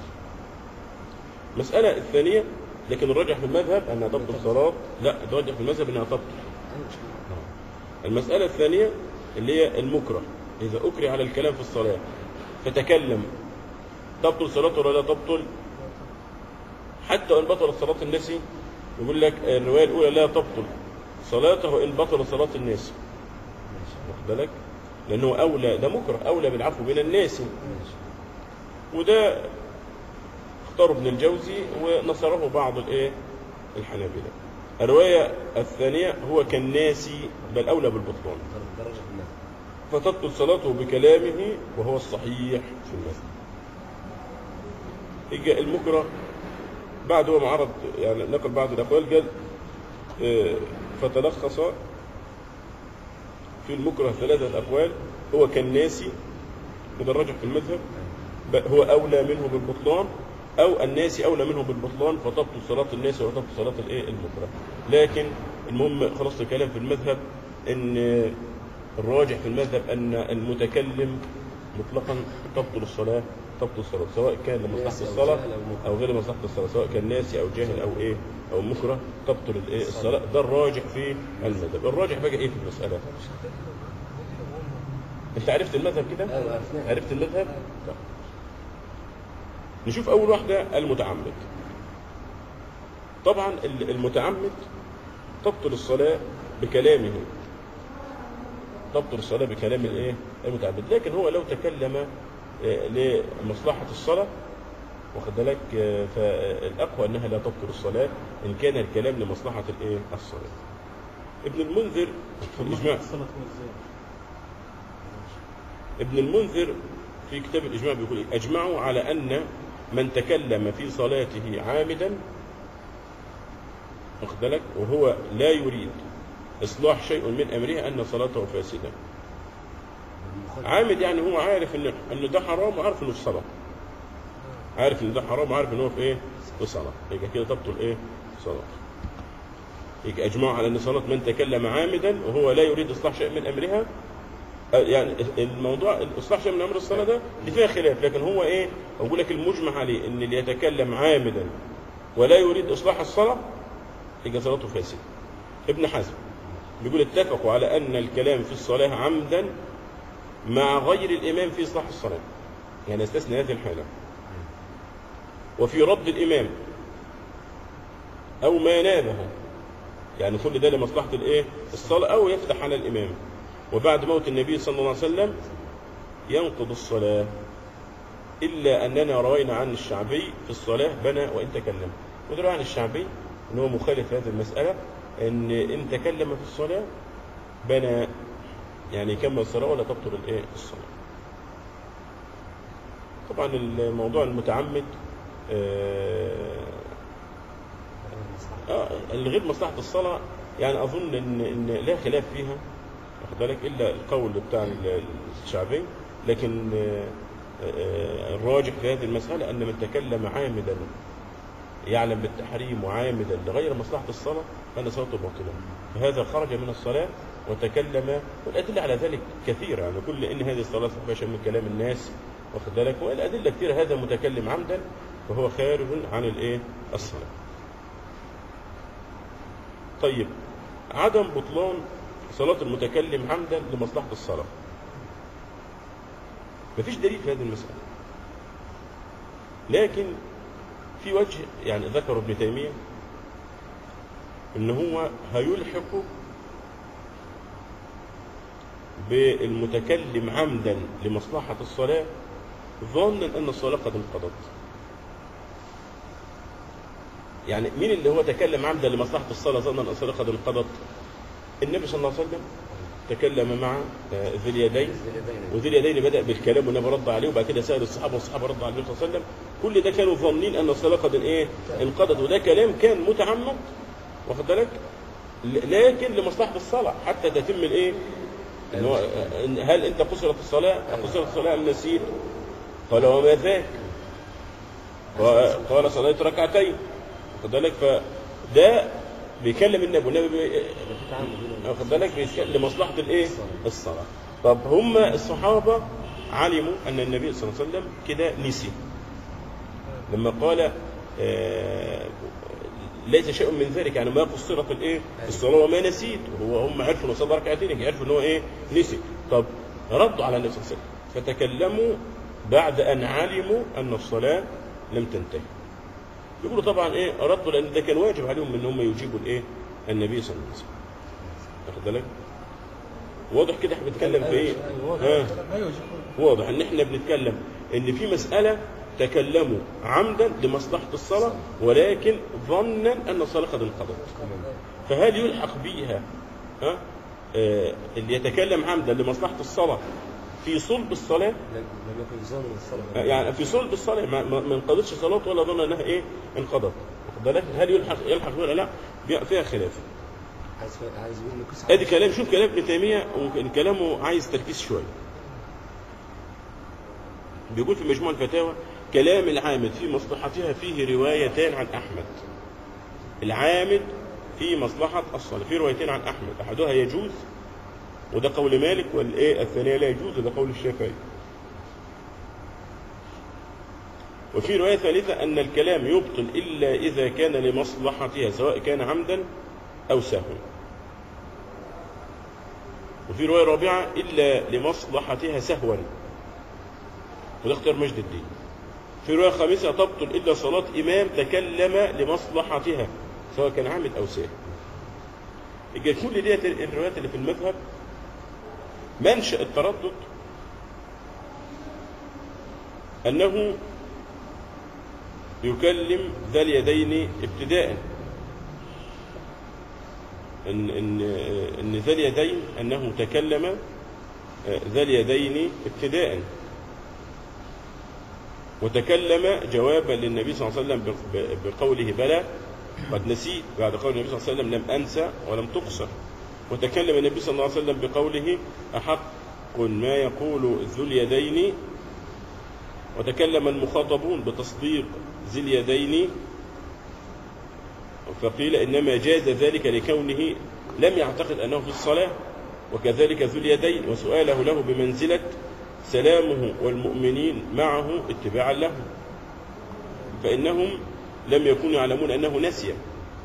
المسألة الثانية لكن الراجح في المذهب أنها تبطل صلاة لا الراجح في المذهب أنها تبطل ايوه مش كده. المسألة الثانية اللي هي المكره إذا أكره على الكلام في الصلاة فتكلم تبطل صلاته ولا لا تبطل حتى وإن بطلت صلاة الناس يقول لك الرواية الأولى لا تبطل صلاته وإن بطل صلاة الناس ماشي واخد بالك لأنه أولى ده مكره أولى بالعفو بين الناس ماشي وده اختاروا ابن الجوزي ونصره بعض الايه الحنابلة الرواية الثانية هو كالناسي بل أولى بالبطلان درجه في المذهب فتبطل صلاته بكلامه وهو الصحيح في المذهب يجي المكره بعد هو معرض يعني نقل بعض الأقوال قال آه، فتلخص في المكره ثلاثة أقوال هو كالناسي وده الراجح في المذهب ب- هو أولى منه بالبطلان أو الناس أولى منه بالبطلان فتبطل صلاة الناس وتبطل صلاة الإيه المكره لكن المهم خلاص الكلام في المذهب إن الراجح في المذهب أن المتكلم مطلقا تبطل الصلاة تبطل الصلاة سواء كان لمصلحة ناسي أو الصلاة جاهل أو مكره. أو غير مصلحة الصلاة سواء كان ناسي أو جاهل أو إيه أو مكره تبطل الإيه الصلاة ده الراجح في المذهب الراجح بقى إيه في المسألة أنت عرفت المذهب كده؟ ايوه عرفناها عرفت المذهب؟ طيب. نشوف أول واحدة المتعمد طبعا ال- المتعمد تبطل الصلاة بكلامه تبطل الصلاة بكلام الايه المتعمد لكن هو لو تكلم آه، لمصلحة الصلاة واخد بالك آه، فالأقوى أنها لا تبطل الصلاة إن كان الكلام لمصلحة الايه الصلاة ابن المنذر في الإجماع الصلاة هو ازاي؟ ابن المنذر في كتاب الإجماع بيقول إيه؟ أجمعوا على أن من تكلم في صلاته عامدا واخد بالك وهو لا يريد إصلاح شيء من أمره أن صلاته فاسدة المخالف. عامد يعني هو عارف إن إن ده حرام وعارف إنه في صلاة عارف إن ده حرام وعارف إن هو في إيه؟ في صلاة يبقى كده تبطل إيه؟ صلاة يبقى أجمعوا على أن صلاة من تكلم عامدا وهو لا يريد إصلاح شيء من أمرها آه، يعني الموضوع إصلاح شيء من أمر الصلاة ده دي فيها خلاف لكن هو إيه؟ أقول لك المجمع عليه إن اللي يتكلم عامدا ولا يريد إصلاح الصلاة يبقى صلاته فاسدة ابن حزم بيقول اتفقوا على أن الكلام في الصلاة عمدا مع غير الإمام في إصلاح الصلاة يعني استثنى هذه الحالة وفي رد الإمام أو ما نابه يعني كل ده لمصلحة الإيه؟ الصلاة أو يفتح على الإمام وبعد موت النبي صلى الله عليه وسلم ينقض الصلاة إلا أننا روينا عن الشعبي في الصلاة بنى وإن تكلم ودروا عن الشعبي أنه هو مخالف هذه المسألة أن إن تكلم في الصلاة بنى يعني يكمل الصلاة ولا تبطل الإيه؟ الصلاة طبعا الموضوع المتعمد آه آه الغير مصلحة الصلاة يعني أظن إن إن لا خلاف فيها واخد بالك إلا القول بتاع الشعبي لكن آه، آه، الراجح في هذه المسألة أن من تكلم عامدا يعلم بالتحريم وعامدا لغير مصلحة الصلاة فإن صلاته باطلة فهذا خرج من الصلاة وتكلم والأدلة على ذلك كثيرة يعني كل إن هذه الصلاة صحبة من كلام الناس واخد بالك والأدلة كثيرة هذا متكلم عمدا فهو خارج عن الإيه الصلاة طيب عدم بطلان صلاة المتكلم عمدا لمصلحة الصلاة مفيش دليل في هذه المسألة لكن في وجه يعني ذكره ابن تيمية ان هو هيلحق بالمتكلم عمدا لمصلحة الصلاة ظنا ان الصلاة قد انقضت يعني مين اللي هو تكلم عمدا لمصلحة الصلاة ظنا ان الصلاة قد انقضت النبي صلى الله عليه وسلم تكلم مع آه، ذي اليدين وذي اليدين بدأ بالكلام والنبي رد عليه وبعد كده سأل الصحابة والصحابة رد على النبي صلى الله عليه وسلم كل ده كانوا ظانين أن الصلاة قد إيه انقضت وده كلام كان متعمد واخد بالك ل- لكن لمصلحة الصلاة حتى تتم الإيه إن هو إن هل أنت قصرت الصلاة قصرت الصلاة أم نسيت قال وما ذاك قال- قال صليت ركعتين واخد بالك فده بيكلم النبي والنبي بي- واخد بالك بيتكلم لمصلحة الايه؟ الصلاة. طب هم الصحابة علموا أن النبي صلى الله عليه وسلم كده نسي. لما قال آه، ليس شيء من ذلك يعني ما قصرت الايه؟ الصلاة وما نسيت وهو هم عرفوا انه صلى ركعتين عرفوا ان هو ايه؟ نسي. طب ردوا على النبي صلى الله عليه وسلم فتكلموا بعد أن علموا أن الصلاة لم تنتهي. يقولوا طبعا ايه ردوا لان ده كان واجب عليهم ان هم يجيبوا الايه النبي صلى الله عليه وسلم واخد بالك واضح كده احنا بنتكلم في ايه ها ايوه شيخ واضح ان احنا بنتكلم ان في مساله تكلموا عمدا لمصلحه الصلاه ولكن ظنا ان الصلاه قد انقضت فهل يلحق بيها ها آه اللي يتكلم عمدا لمصلحه الصلاه في صلب الصلاه لم لم يكن ظانا الصلاة يعني في صلب الصلاة ما, ما ما انقضتش صلاة ولا ظن انها ايه انقضت واخد بالك هل يلحق يلحق ولا لا بي- فيها خلاف عايز عايز يقول لك قصة ادي كلام شوف كلام ابن تيمية وكان كلامه عايز تركيز شوية بيقول في مجموع الفتاوى كلام العامد في مصلحتها فيه روايتان عن احمد العامد في مصلحة الصلاة في روايتين عن احمد احدها يجوز وده قول مالك والايه الثانية لا يجوز وده قول الشافعي وفي رواية ثالثة أن الكلام يبطل إلا إذا كان لمصلحتها سواء كان عمدا أو سهوا وفي رواية رابعة إلا لمصلحتها سهوا وده اختيار مجد الدين في رواية خامسة تبطل إلا صلاة إمام تكلم لمصلحتها سواء كان عامد أو ساهو يبقى كل ديت الروايات اللي في المذهب منشأ التردد أنه يكلم ذا اليدين ابتداء ان ان ان ذا اليدين انه تكلم ذا اليدين ابتداء وتكلم جوابا للنبي صلى الله عليه وسلم ب- ب- بقوله بلى قد نسيت بعد قول النبي صلى الله عليه وسلم لم أنسى ولم تقصر وتكلم النبي صلى الله عليه وسلم بقوله أحق ما يقول ذو اليدين وتكلم المخاطبون بتصديق ذي اليدين فقيل إنما جاز ذلك لكونه لم يعتقد أنه في الصلاة وكذلك ذو اليدين وسؤاله له بمنزلة سلامه والمؤمنين معه اتباعا له فإنهم لم يكونوا يعلمون أنه نسي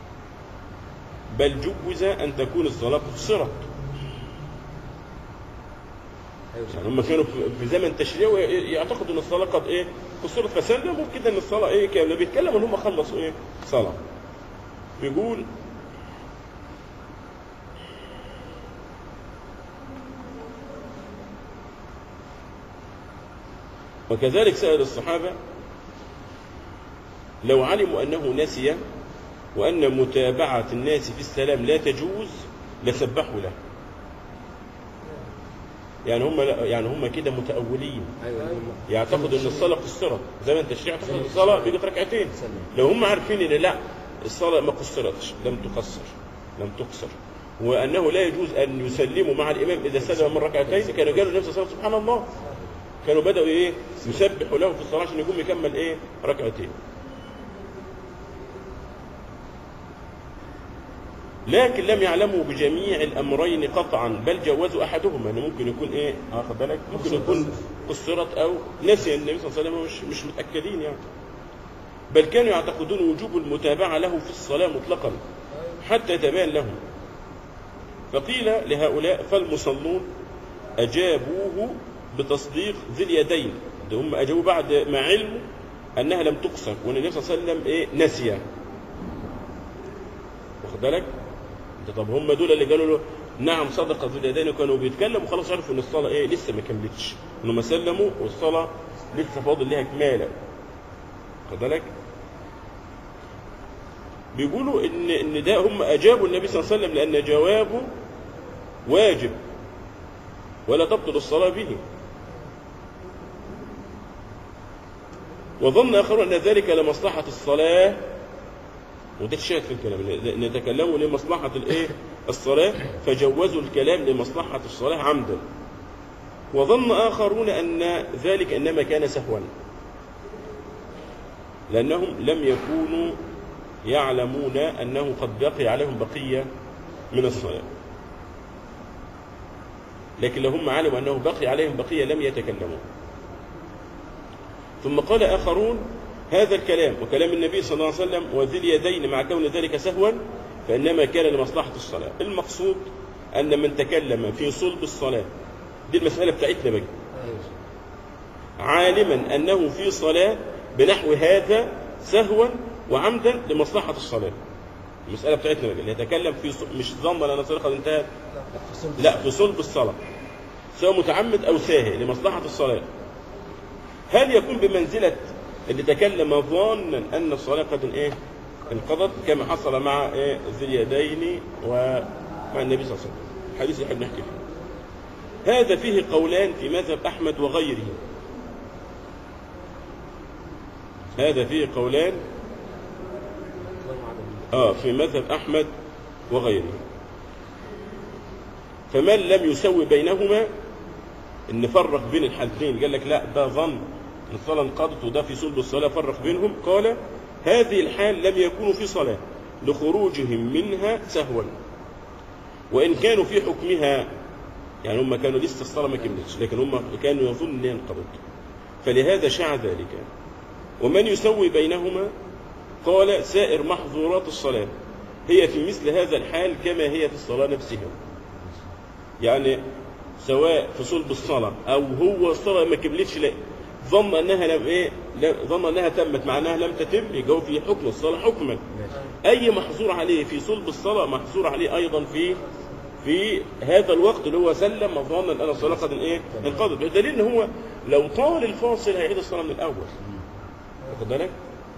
بل جوز أن تكون الصلاة قصرت ايوه يعني هم كانوا في- في زمن تشريع ويعتقدوا ان الصلاه قد ايه قصرت فسلموا كده ان الصلاه ايه كانوا بيتكلموا ان هم خلصوا ايه صلاه بيقول وكذلك سأل الصحابة لو علموا أنه نسي وأن متابعة الناس في السلام لا تجوز لسبحوا له يعني هم يعني هم كده متأولين ايوه ايوه يعتقدوا ان الصلاه قصرت زي ما انت الشيعة يعتقد ان الصلاه بيجي ركعتين سلم. لو هم عارفين ان لا الصلاه ما قصرتش لم تقصر لم تقصر وانه لا يجوز ان يسلموا مع الامام اذا سلم من ركعتين كانوا قالوا لنفس الصلاه سبحان الله كانوا بداوا ايه يسبحوا له في الصلاه عشان يقوم يكمل ايه ركعتين لكن لم يعلموا بجميع الامرين قطعا بل جوزوا احدهما يعني ممكن يكون ايه واخد بالك ممكن يكون قصرت او نسي النبي صلى الله عليه وسلم مش مش متاكدين يعني بل كانوا يعتقدون وجوب المتابعه له في الصلاه مطلقا حتى يتبين لهم فقيل لهؤلاء فالمصلون اجابوه بتصديق ذي اليدين ده هم اجابوا بعد ما علموا انها لم تقصر وان النبي صلى الله عليه وسلم ايه نسي واخد بالك ده طب هم دول اللي قالوا له نعم صدق ذو اليدين وكانوا بيتكلموا خلاص عرفوا ان الصلاه ايه لسه ما كملتش انهم سلموا والصلاه لسه فاضل لها كماله واخد بالك بيقولوا ان ان ده هم اجابوا النبي صلى الله عليه وسلم لان جوابه واجب ولا تبطل الصلاه به وظن اخرون ان ذلك لمصلحه الصلاه وده الشاهد في الكلام إن يتكلموا لمصلحة الايه الصلاة فجوزوا الكلام لمصلحة الصلاة عمدا وظن آخرون أن ذلك إنما كان سهوا لأنهم لم يكونوا يعلمون أنه قد بقي عليهم بقية من الصلاة لكن لو هم علموا أنه بقي عليهم بقية لم يتكلموا ثم قال آخرون هذا الكلام وكلام النبي صلى الله عليه وسلم وذي اليدين مع كون ذلك سهوا فإنما كان لمصلحة الصلاة المقصود أن من تكلم في صلب الصلاة دي المسألة بتاعتنا بقى ايوه عالما أنه في صلاة بنحو هذا سهوا وعمدا لمصلحة الصلاة المسألة بتاعتنا بقى اللي يتكلم في ص... مش ظن أن الصلاة قد انتهت لا في صلب الصلاة سواء متعمد أو ساهي لمصلحة الصلاة هل يكون بمنزلة اللي تكلم ظانا أن الصلاة قد إيه انقضت كما حصل مع إيه ذي اليدين ومع النبي صلى الله عليه وسلم الحديث اللي احنا بنحكي فيه هذا فيه قولان في مذهب أحمد وغيره هذا فيه قولان كلام عدم آه في مذهب أحمد وغيره فمن لم يسوي بينهما ان فرق بين الحالتين قال لك لا ده ظن ان الصلاه انقضت وده في صلب الصلاه فرق بينهم قال هذه الحال لم يكونوا في صلاه لخروجهم منها سهوا وان كانوا في حكمها يعني هم كانوا لسه الصلاه ما كملتش لكن هم كانوا يظن انها انقضت فلهذا شاع ذلك ومن يسوي بينهما قال سائر محظورات الصلاه هي في مثل هذا الحال كما هي في الصلاه نفسها يعني سواء في صلب الصلاة أو هو الصلاة ما كملتش لا ظن أنها لم إيه لا- ظن أنها تمت مع أنها لم تتم يبقى هو في حكم الصلاة حكما ماشي أي محظور عليه في صلب الصلاة محظور عليه أيضا في في هذا الوقت اللي هو سلم ظنا أن الصلاة قد إيه انقضت بدليل إن هو لو طال الفاصل هيعيد الصلاة من الأول واخد بالك؟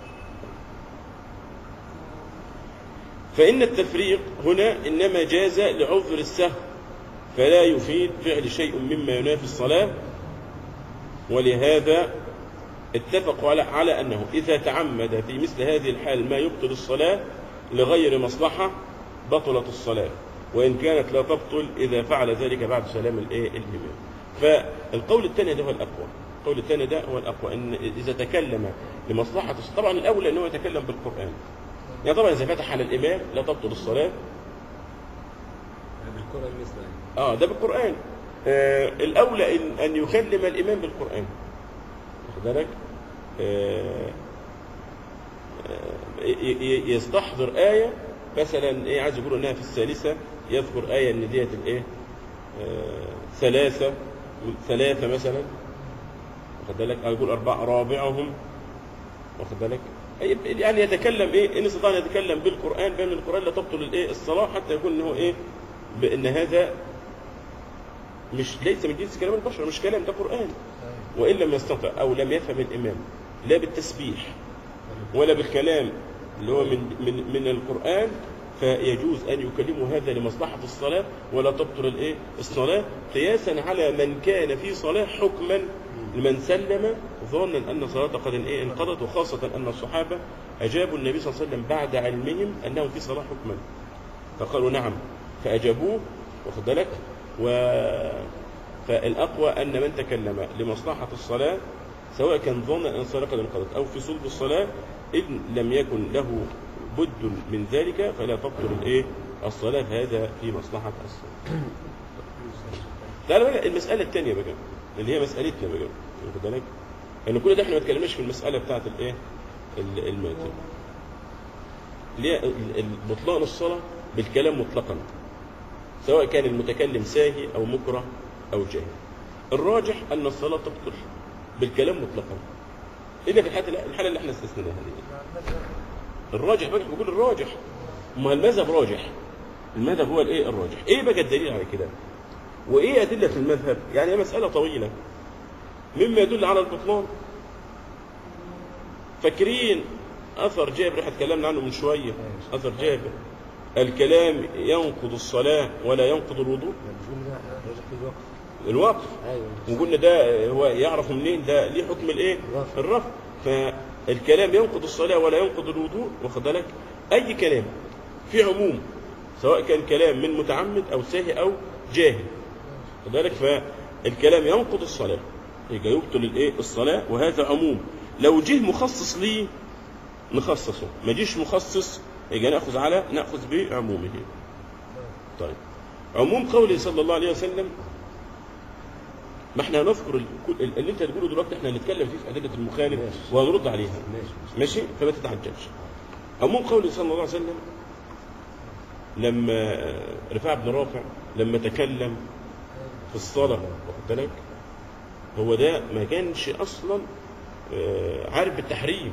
فإن التفريق هنا إنما جاز لعذر السهو فلا يفيد فعل شيء مما ينافي الصلاة ولهذا اتفقوا على على أنه إذا تعمد في مثل هذه الحال ما يبطل الصلاة لغير مصلحة بطلت الصلاة وإن كانت لا تبطل إذا فعل ذلك بعد سلام الإيه الإمام فالقول الثاني ده هو الأقوى القول الثاني ده هو الأقوى إن إذا تكلم لمصلحة طبعا الأولى أنه يتكلم بالقرآن يعني طبعا إذا فتح على الإمام لا تبطل الصلاة بالقرآن مثل يعني. اه ده بالقرآن آه الأولى إن أن يكلم الإمام بالقرآن واخد بالك آه آه، ي- ي- يستحضر آية مثلا إيه عايز يقول إنها في الثالثة يذكر آية إن ديت الإيه آه ثلاثة ثلاثة مثلا واخد بالك أو يقول أربعة رابعهم واخد بالك أي- يعني يتكلم ايه ان استطاع ان يتكلم بالقران بان القران لا تبطل الايه الصلاه حتى يكون ان هو ايه بان هذا مش ليس من جنس كلام البشر مش كلام ده قران وان لم يستطع او لم يفهم الامام لا بالتسبيح ولا بالكلام اللي هو من من من القران فيجوز ان يكلموا هذا لمصلحه الصلاه ولا تبطل الايه الصلاه قياسا على من كان في صلاه حكما لمن سلم ظنا ان صلاته قد ايه انقضت وخاصه ان الصحابه اجابوا النبي صلى الله عليه وسلم بعد علمهم انه في صلاه حكما فقالوا نعم فاجابوه واخد بالك و فالاقوى ان من تكلم لمصلحه الصلاه سواء كان ظنا ان الصلاه قد انقضت او في صلب الصلاه ان لم يكن له بد من ذلك فلا تبطل الايه الصلاه هذا في مصلحه الصلاه تعالى بقى المساله الثانيه بقى اللي هي مسالتنا بقى واخد بالك ان كل ده احنا ما اتكلمناش في المساله بتاعت الايه ال- الماتم اللي هي ال- ال- بطلان الصلاه بالكلام مطلقا سواء كان المتكلم ساهي او مكره او جاهل الراجح ان الصلاه تبطل بالكلام مطلقا الا في الحاله الحاله اللي احنا استثنيناها دي الراجح بقى بقول الراجح ما المذهب راجح المذهب هو الايه الراجح ايه بقى الدليل على كده وايه ادله المذهب يعني هي مساله طويله مما يدل على البطلان فاكرين اثر جابر احنا اتكلمنا عنه من شويه اثر جابر الكلام ينقض الصلاه ولا ينقض الوضوء مفهوم ده راجح في الوقت الوقف ايوه وقلنا ده هو يعرف منين ده ليه حكم الايه الرفع. الرفع فالكلام ينقض الصلاه ولا ينقض الوضوء واخد بالك اي كلام في عموم سواء كان كلام من متعمد او ساهي او جاهل واخد بالك فالكلام ينقض الصلاه يبقى يبطل الايه الصلاه وهذا عموم لو جه مخصص ليه نخصصه ما جيش مخصص يبقى ناخذ على ناخذ بعمومه طيب عموم قوله صلى الله عليه وسلم ما احنا هنذكر ال- كل- ال- اللي انت تقوله دلوقتي احنا هنتكلم فيه في ادله المخالف ماشي. وهنرد عليها ماشي ماشي فما تتعجبش عموم قوله صلى الله عليه وسلم لما رفاعة بن رافع لما تكلم في الصلاة واخد بالك هو ده ما كانش أصلا آه، عارف بالتحريم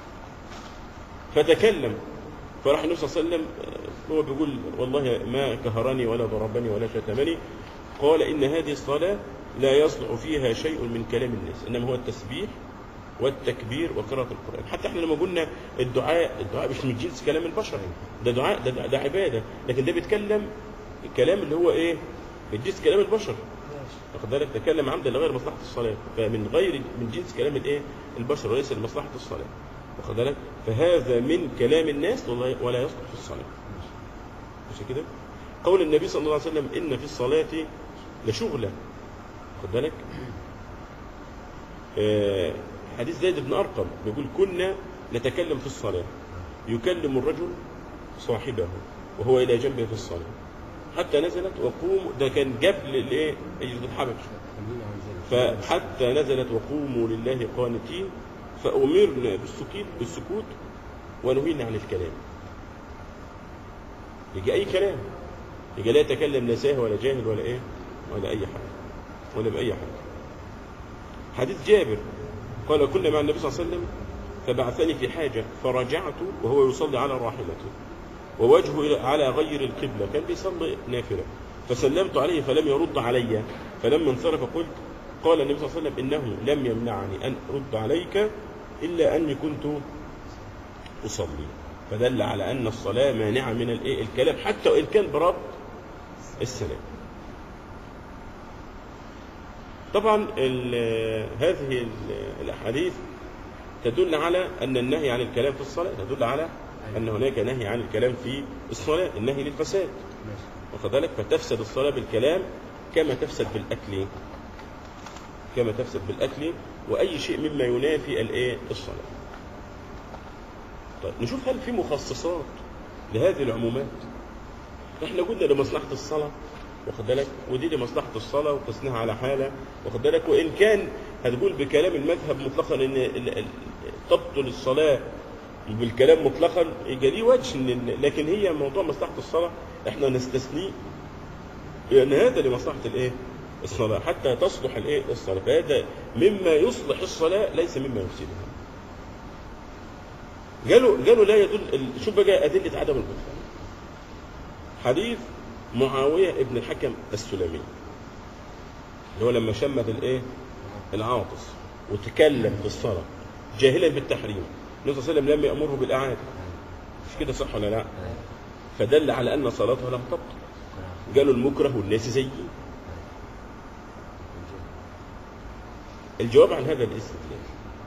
فتكلم فراح النبي صلى الله عليه وسلم آه، هو بيقول والله ما كهرني ولا ضربني ولا شتمني قال إن هذه الصلاة لا يصلح فيها شيء من كلام الناس إنما هو التسبيح والتكبير وقراءة القرآن حتى احنا لما قلنا الدعاء الدعاء مش من جنس كلام البشر ده دعاء ده, ده, ده عبادة لكن ده بيتكلم الكلام اللي هو ايه من جنس كلام البشر واخد بالك تكلم عمدا لغير مصلحة الصلاة فمن غير من جنس كلام الايه البشر وليس لمصلحة الصلاة واخد بالك فهذا من كلام الناس ولا ولا يصلح في الصلاة مش كده قول النبي صلى الله عليه وسلم ان في الصلاة لشغلة واخد بالك آه، حديث زيد بن أرقم بيقول كنا نتكلم في الصلاة يكلم الرجل صاحبه وهو إلى جنبه في الصلاة حتى نزلت وقوموا ده كان قبل الايه هجرة الحبش خلينا عن ذلك فحتى نزلت وقوموا لله قانتين فأمرنا بالسكوت بالسكوت ونهينا عن الكلام يجي أي كلام يجي لا يتكلم لا ساهي ولا جاهل ولا إيه ولا أي حاجة ولا بأي حاجة حديث جابر قال كنا مع النبي صلى الله عليه وسلم فبعثني في حاجة فرجعت وهو يصلي على راحلته ووجهه إلى- على غير القبلة كان بيصلي نافلة فسلمت عليه فلم يرد علي فلما انصرف قلت قال النبي صلى الله عليه وسلم إنه لم يمنعني أن أرد عليك إلا أني كنت أصلي فدل على أن الصلاة مانعة من الإيه؟ الكلام حتى وإن كان برد السلام طبعا ال- هذه ال- الأحاديث تدل على أن النهي عن الكلام في الصلاة تدل على أن هناك نهي عن الكلام في الصلاة النهي للفساد ماشي واخد بالك فتفسد الصلاة بالكلام كما تفسد بالأكل كما تفسد بالأكل وأي شيء مما ينافي الإيه الصلاة طيب نشوف هل في مخصصات لهذه العمومات احنا قلنا لمصلحة الصلاة واخد بالك ودي لمصلحة الصلاة وقسناها على حالة واخد بالك وإن كان هتقول بكلام المذهب مطلقا إن ال- ال- تبطل الصلاة بالكلام مطلقا يبقى ليه وجه إن- لكن هي موضوع مصلحة الصلاة احنا نستثنيه لأن هذا لمصلحة الإيه؟ الصلاة حتى تصلح الإيه؟ الصلاة فهذا مما يصلح الصلاة ليس مما يفسدها قالوا قالوا لا يدل ال- شوف بقى أدلة عدم البطلان حديث معاوية ابن الحكم السلمي اللي هو لما شمت الإيه؟ العاطس وتكلم في الصلاة جاهلا بالتحريم النبي صلى الله عليه وسلم لم يأمره بالإعادة مش كده صح ولا لا؟ فدل على أن صلاته لم تبطل قالوا المكره والناس زيه الجواب عن هذا الاستدلال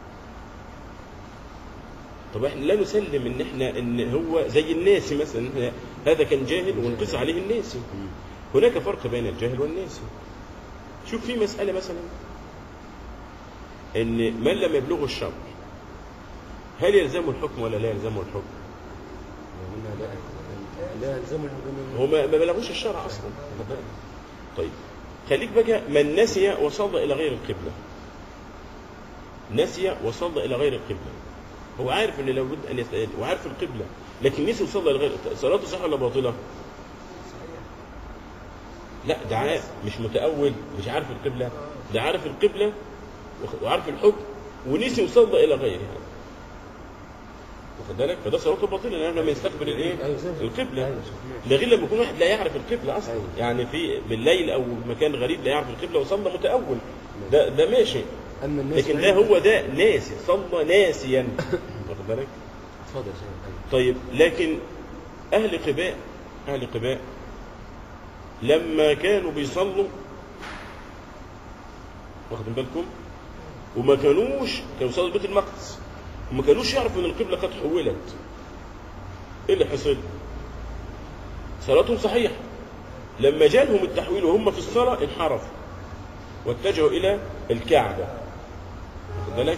طب احنا لا نسلم ان احنا ان هو زي الناس مثلا إحنا هذا كان جاهل ونقيس عليه الناس هناك فرق بين الجاهل والناس شوف في مسألة مثلا ان من لم يبلغه الشرع هل يلزمه الحكم ولا لا يلزمه الحكم ومنها لا لا يلزمه هو ما ما بلغوش الشرع اصلا طيب خليك بقى من نسي وصلى الى غير القبله نسي وصلى الى غير القبله هو عارف ان لابد ان يستقل وعارف القبله لكن نسي وصلى الى غير صلاته صح ولا باطله لا ده عارف مش متأول مش عارف القبلة ده عارف القبلة وخ- وعارف الحكم ونسي وصلى إلى غيرها واخد بالك فده صلاته باطلة لأن احنا بنستقبل الايه؟ أيوة، زي- القبلة أيوة، ده غير لما يكون واحد لا يعرف القبلة أصلا أيوة. يعني في بالليل أو مكان غريب لا يعرف القبلة وصلى متأول ده ده ماشي اما الناس لكن ده هو ده ناسي صلى ناسيا واخد بالك؟ اتفضل يا شيخ أيوة. طيب لكن أهل قباء أهل قباء لما كانوا بيصلوا واخدين بالكم وما كانوش كانوا يصلوا بيت المقدس وما كانوش يعرفوا ان القبله قد حولت ايه اللي حصل؟ صلاتهم صحيحه لما جالهم التحويل وهم في الصلاه انحرفوا واتجهوا الى الكعبه واخد بالك؟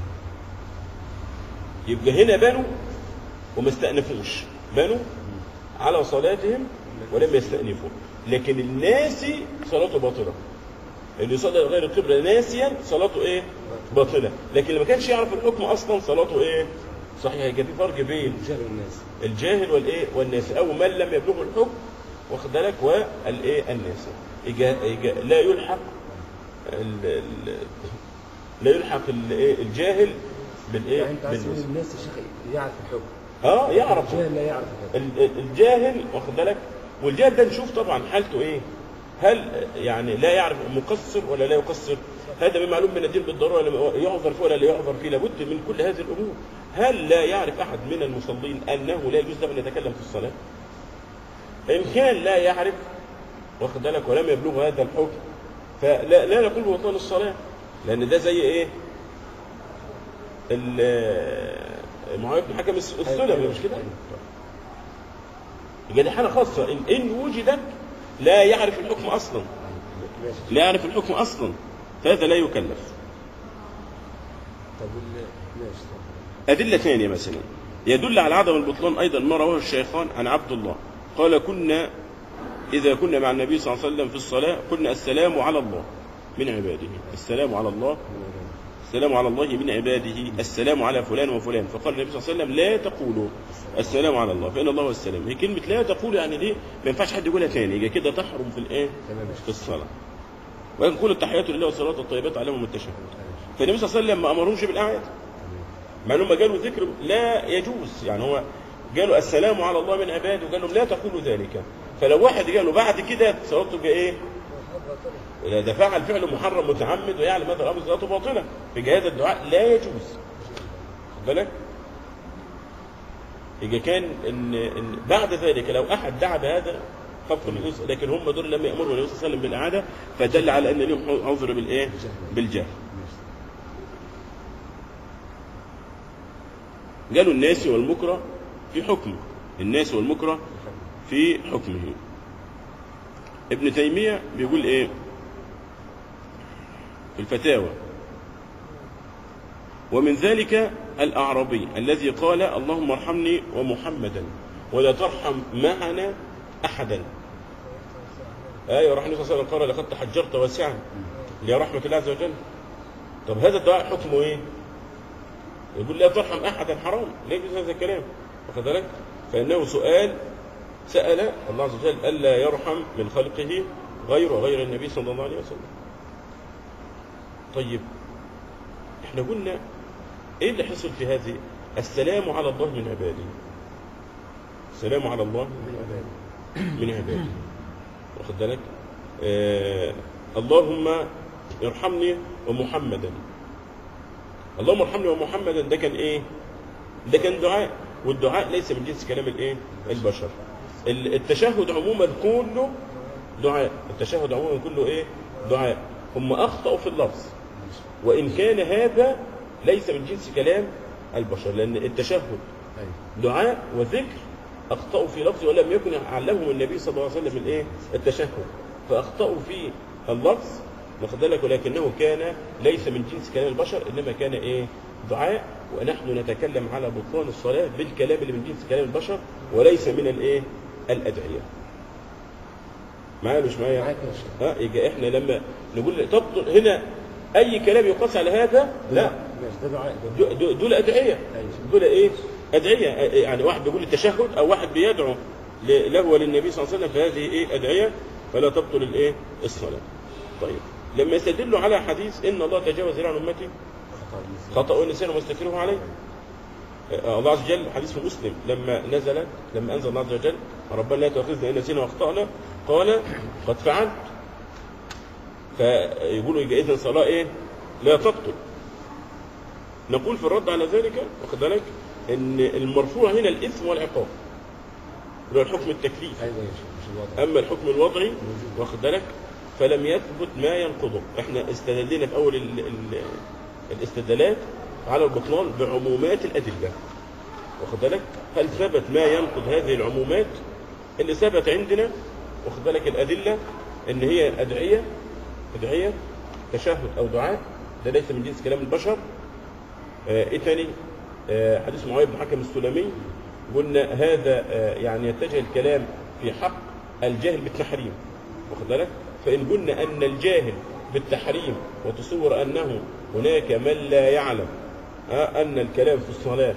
يبقى هنا بنوا وما استأنفوش بنوا على صلاتهم ولم يستأنفوا لكن الناسي صلاته باطلة اللي يصلي غير القبلة ناسيا صلاته ايه باطلة لكن اللي ما كانش يعرف الحكم اصلا صلاته ايه صحيح يبقى في فرق بين الجهل والناس الجاهل والايه والناس او من لم يبلغه الحكم واخد بالك والايه الناس إجا إجا لا يلحق ال ال لا يلحق الايه الجاهل بالايه يعني انت عايز تقول بالناس الناس يا شيخ يعرف الحكم اه يعرف الجهل لا يعرف الحكم ال- ال- الجاهل واخد بالك والجاهل ده نشوف طبعا حالته ايه هل يعني لا يعرف مقصر ولا لا يقصر هذا من معلوم من الدين بالضروره ولا يعذر فيه ولا لا يعذر فيه لابد من كل هذه الامور هل لا يعرف احد من المصلين انه لا يجوز له ان يتكلم في الصلاه ان كان لا يعرف واخد بالك ولم يبلغ هذا الحكم فلا لا نقول ببطلان الصلاه لان ده زي ايه ال- معاويه بن الحكم الس- السلمي مش كده يبقى دي حاله خاصه ان ان وجدت لا يعرف الحكم اصلا ماشي لا يعرف الحكم اصلا فهذا لا يكلف طب وال- ماشي أدلة ثانية مثلا يدل على عدم البطلان أيضا ما رواه الشيخان عن عبد الله قال كنا إذا كنا مع النبي صلى الله عليه وسلم في الصلاة قلنا السلام على الله من عباده السلام على الله السلام على الله من عباده السلام على فلان وفلان فقال النبي صلى الله عليه وسلم لا تقولوا السلام على الله فإن الله هو السلام هي كلمة لا تقول يعني دي ما ينفعش حد يقولها تاني يبقى كده تحرم في الإيه تمام في الصلاة ويقول التحيات لله والصلاة الطيبات عليهم التشهد فالنبي صلى الله عليه وسلم ما أمرهمش بالأعياد مع انهم قالوا ذكر لا يجوز يعني هو قالوا السلام على الله من عباده وقال لهم لا تقولوا ذلك فلو واحد قال له بعد كده صلاته تبقى ايه؟ لا ده فعل فعل محرم متعمد ويعلم هذا الامر صلاته باطله في هذا الدعاء لا يجوز خد بالك؟ يبقى كان ان ان بعد ذلك لو احد دعا بهذا تبطل الجزء لكن هم دول لم يامروا النبي صلى الله عليه وسلم بالاعاده فدل على ان لهم عذر بالايه؟ بالجهل قالوا الناس والمكره في حكمه الناس والمكره في حكمه ابن تيمية بيقول ايه في الفتاوى ومن ذلك الأعرابي الذي قال اللهم ارحمني ومحمدا ولا ترحم معنا أحدا أيوة رحمه الله صلى الله عليه وسلم قال لقد تحجرت واسعا لرحمة الله عز وجل طب هذا الدعاء حكمه ايه يقول لا ترحم أحدا حرام ليه يجوز هذا الكلام واخد بالك فإنه سؤال سأل الله عز وجل ألا يرحم من خلقه غير غير النبي صلى الله عليه وسلم طيب احنا قلنا ايه اللي حصل في هذه السلام على الله من عباده السلام على الله من عباده من عباده واخد بالك آه اللهم ارحمني ومحمدا اللهم ارحمني ومحمدا ده كان ايه ده كان دعاء والدعاء ليس من جنس كلام الايه البشر ال- التشهد عموما كله دعاء التشهد عموما كله ايه دعاء هم اخطاوا في اللفظ وان كان هذا ليس من جنس كلام البشر لان التشهد ايوه دعاء وذكر اخطاوا في لفظ ولم يكن علمهم النبي صلى الله عليه وسلم الايه التشهد فاخطاوا في اللفظ واخد بالك ولكنه كان ليس من جنس كلام البشر انما كان ايه دعاء ونحن نتكلم على بطلان الصلاه بالكلام اللي من جنس كلام البشر وليس من الايه الادعيه معايا مش معايا معاك يا شيخ ها يبقى احنا لما نقول تبطل هنا اي كلام يقاس على هذا لا ماشي ده دعاء ده دو- دو- دول ادعيه أيوة. دول ايه ادعيه يعني واحد بيقول التشهد او واحد بيدعو ل- له وللنبي صلى الله عليه وسلم فهذه ايه ادعيه فلا تبطل الايه الصلاه طيب لما يستدلوا على حديث ان الله تجاوز عن امتي خطأ اللسان. خطا والنسيان وما استكره عليه آه، الله عز وجل حديث في مسلم لما نزل لما انزل الله عز وجل ربنا لا تؤاخذنا ان نسينا واخطانا قال قد فعلت فيقولوا يبقى اذا صلاه ايه؟ لا تبطل نقول في الرد على ذلك واخد بالك ان المرفوع هنا الاثم والعقاب اللي هو الحكم التكليف ايوه يا شيخ مش الوضع اما الحكم الوضعي واخد بالك فلم يثبت ما ينقضه احنا استدلنا في اول ال ال الاستدلالات على البطلان بعمومات الادله واخد بالك هل ثبت ما ينقض هذه العمومات اللي ثبت عندنا واخد بالك الادله ان هي ادعيه ادعيه تشهد او دعاء ده ليس من جنس كلام البشر آه، ايه تاني آه، حديث معاويه بن حكم السلمي قلنا هذا آه، يعني يتجه الكلام في حق الجاهل بالتحريم واخد بالك فان قلنا ان الجاهل بالتحريم وتصور انه هناك من لا يعلم آه، ان الكلام في الصلاه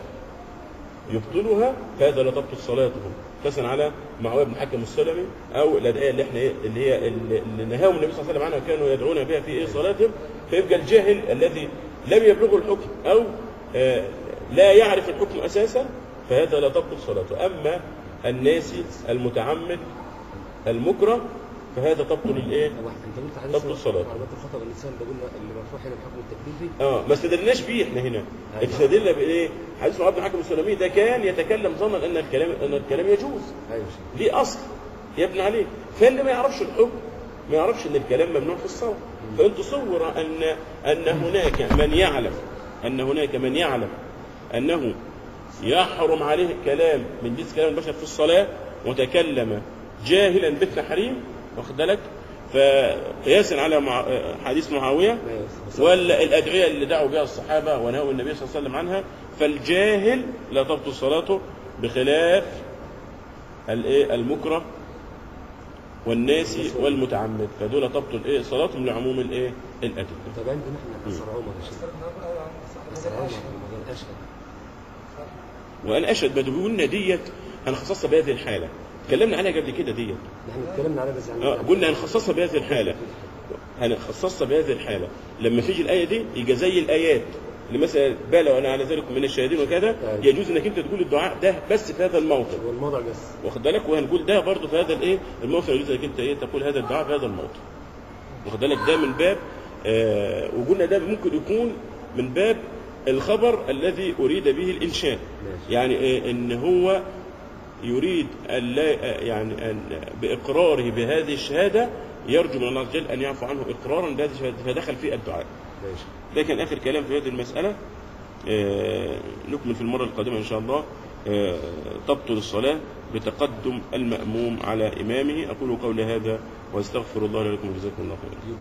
يبطلها فهذا لا تبطل صلاته قياسا على معاويه بن حكم السلمي او الادعيه اللي احنا ايه اللي هي اللي اللي نهاهم النبي صلى الله عليه وسلم عنها وكانوا يدعون بها في ايه صلاتهم فيبقى الجاهل الذي لم يبلغه الحكم او آه، لا يعرف الحكم اساسا فهذا لا تبطل صلاته اما الناسي المتعمد المكره فهذا تبطل الايه طب انت قلت حديث تبطل الصلاة. معلومات الخطا واللسان ده قلنا اللي مرفوع هنا الحكم التكليفي اه ما استدلناش بيه احنا هنا أيوة. استدلنا بايه حديث معاذ بن حكم السلمي ده كان يتكلم ظنا ان الكلام ان الكلام يجوز ايوه يا شيخ دي اصل يبنى عليه فاللي ما يعرفش الحكم ما يعرفش ان الكلام ممنوع في الصلاه فان تصور ان ان هناك من يعلم ان هناك من يعلم انه يحرم عليه الكلام من جنس كلام البشر في الصلاه وتكلم جاهلا بالتحريم واخد بالك فقياسا على مع... حديث معاويه ماشي. ولا الادعيه اللي دعوا بها الصحابه ونهوا النبي صلى الله عليه وسلم عنها فالجاهل لا تبطل صلاته بخلاف الايه المكره والناسي والمتعمد فدول تبطل ايه صلاتهم لعموم الايه الادله طب عندنا احنا قصر عمر يا شيخ قصر عمر ما اشهد وان اشهد بدون ديت هنخصصها بهذه الحاله اتكلمنا عليها قبل كده ديت نحن اتكلمنا عليه بس يعني اه قلنا هنخصصها بهذه الحاله هنخصصها بهذه الحاله لما تيجي الايه دي يبقى زي الايات اللي مثلا بلى وانا على ذلك من الشاهدين وكذا أيوة. يجوز انك انت تقول الدعاء ده بس في هذا الموطن هو الموضع بس واخد بالك وهنقول ده برضه في هذا الايه الموطن يجوز انك انت ايه تقول هذا الدعاء في هذا الموطن واخد بالك ده من باب آه وقلنا ده ممكن يكون من باب الخبر الذي اريد به الانشاء ماشي. يعني إيه ان هو يريد أن لا يعني أن بإقراره بهذه الشهادة يرجو من الله عز وجل أن يعفو عنه إقرارا بهذه الشهادة فدخل في الدعاء ماشي ده كان آخر كلام في هذه المسألة آه، نكمل في المرة القادمة إن شاء الله آه، تبطل الصلاة بتقدم المأموم على إمامه أقول قولي هذا وأستغفر الله لكم وجزاكم الله خيرا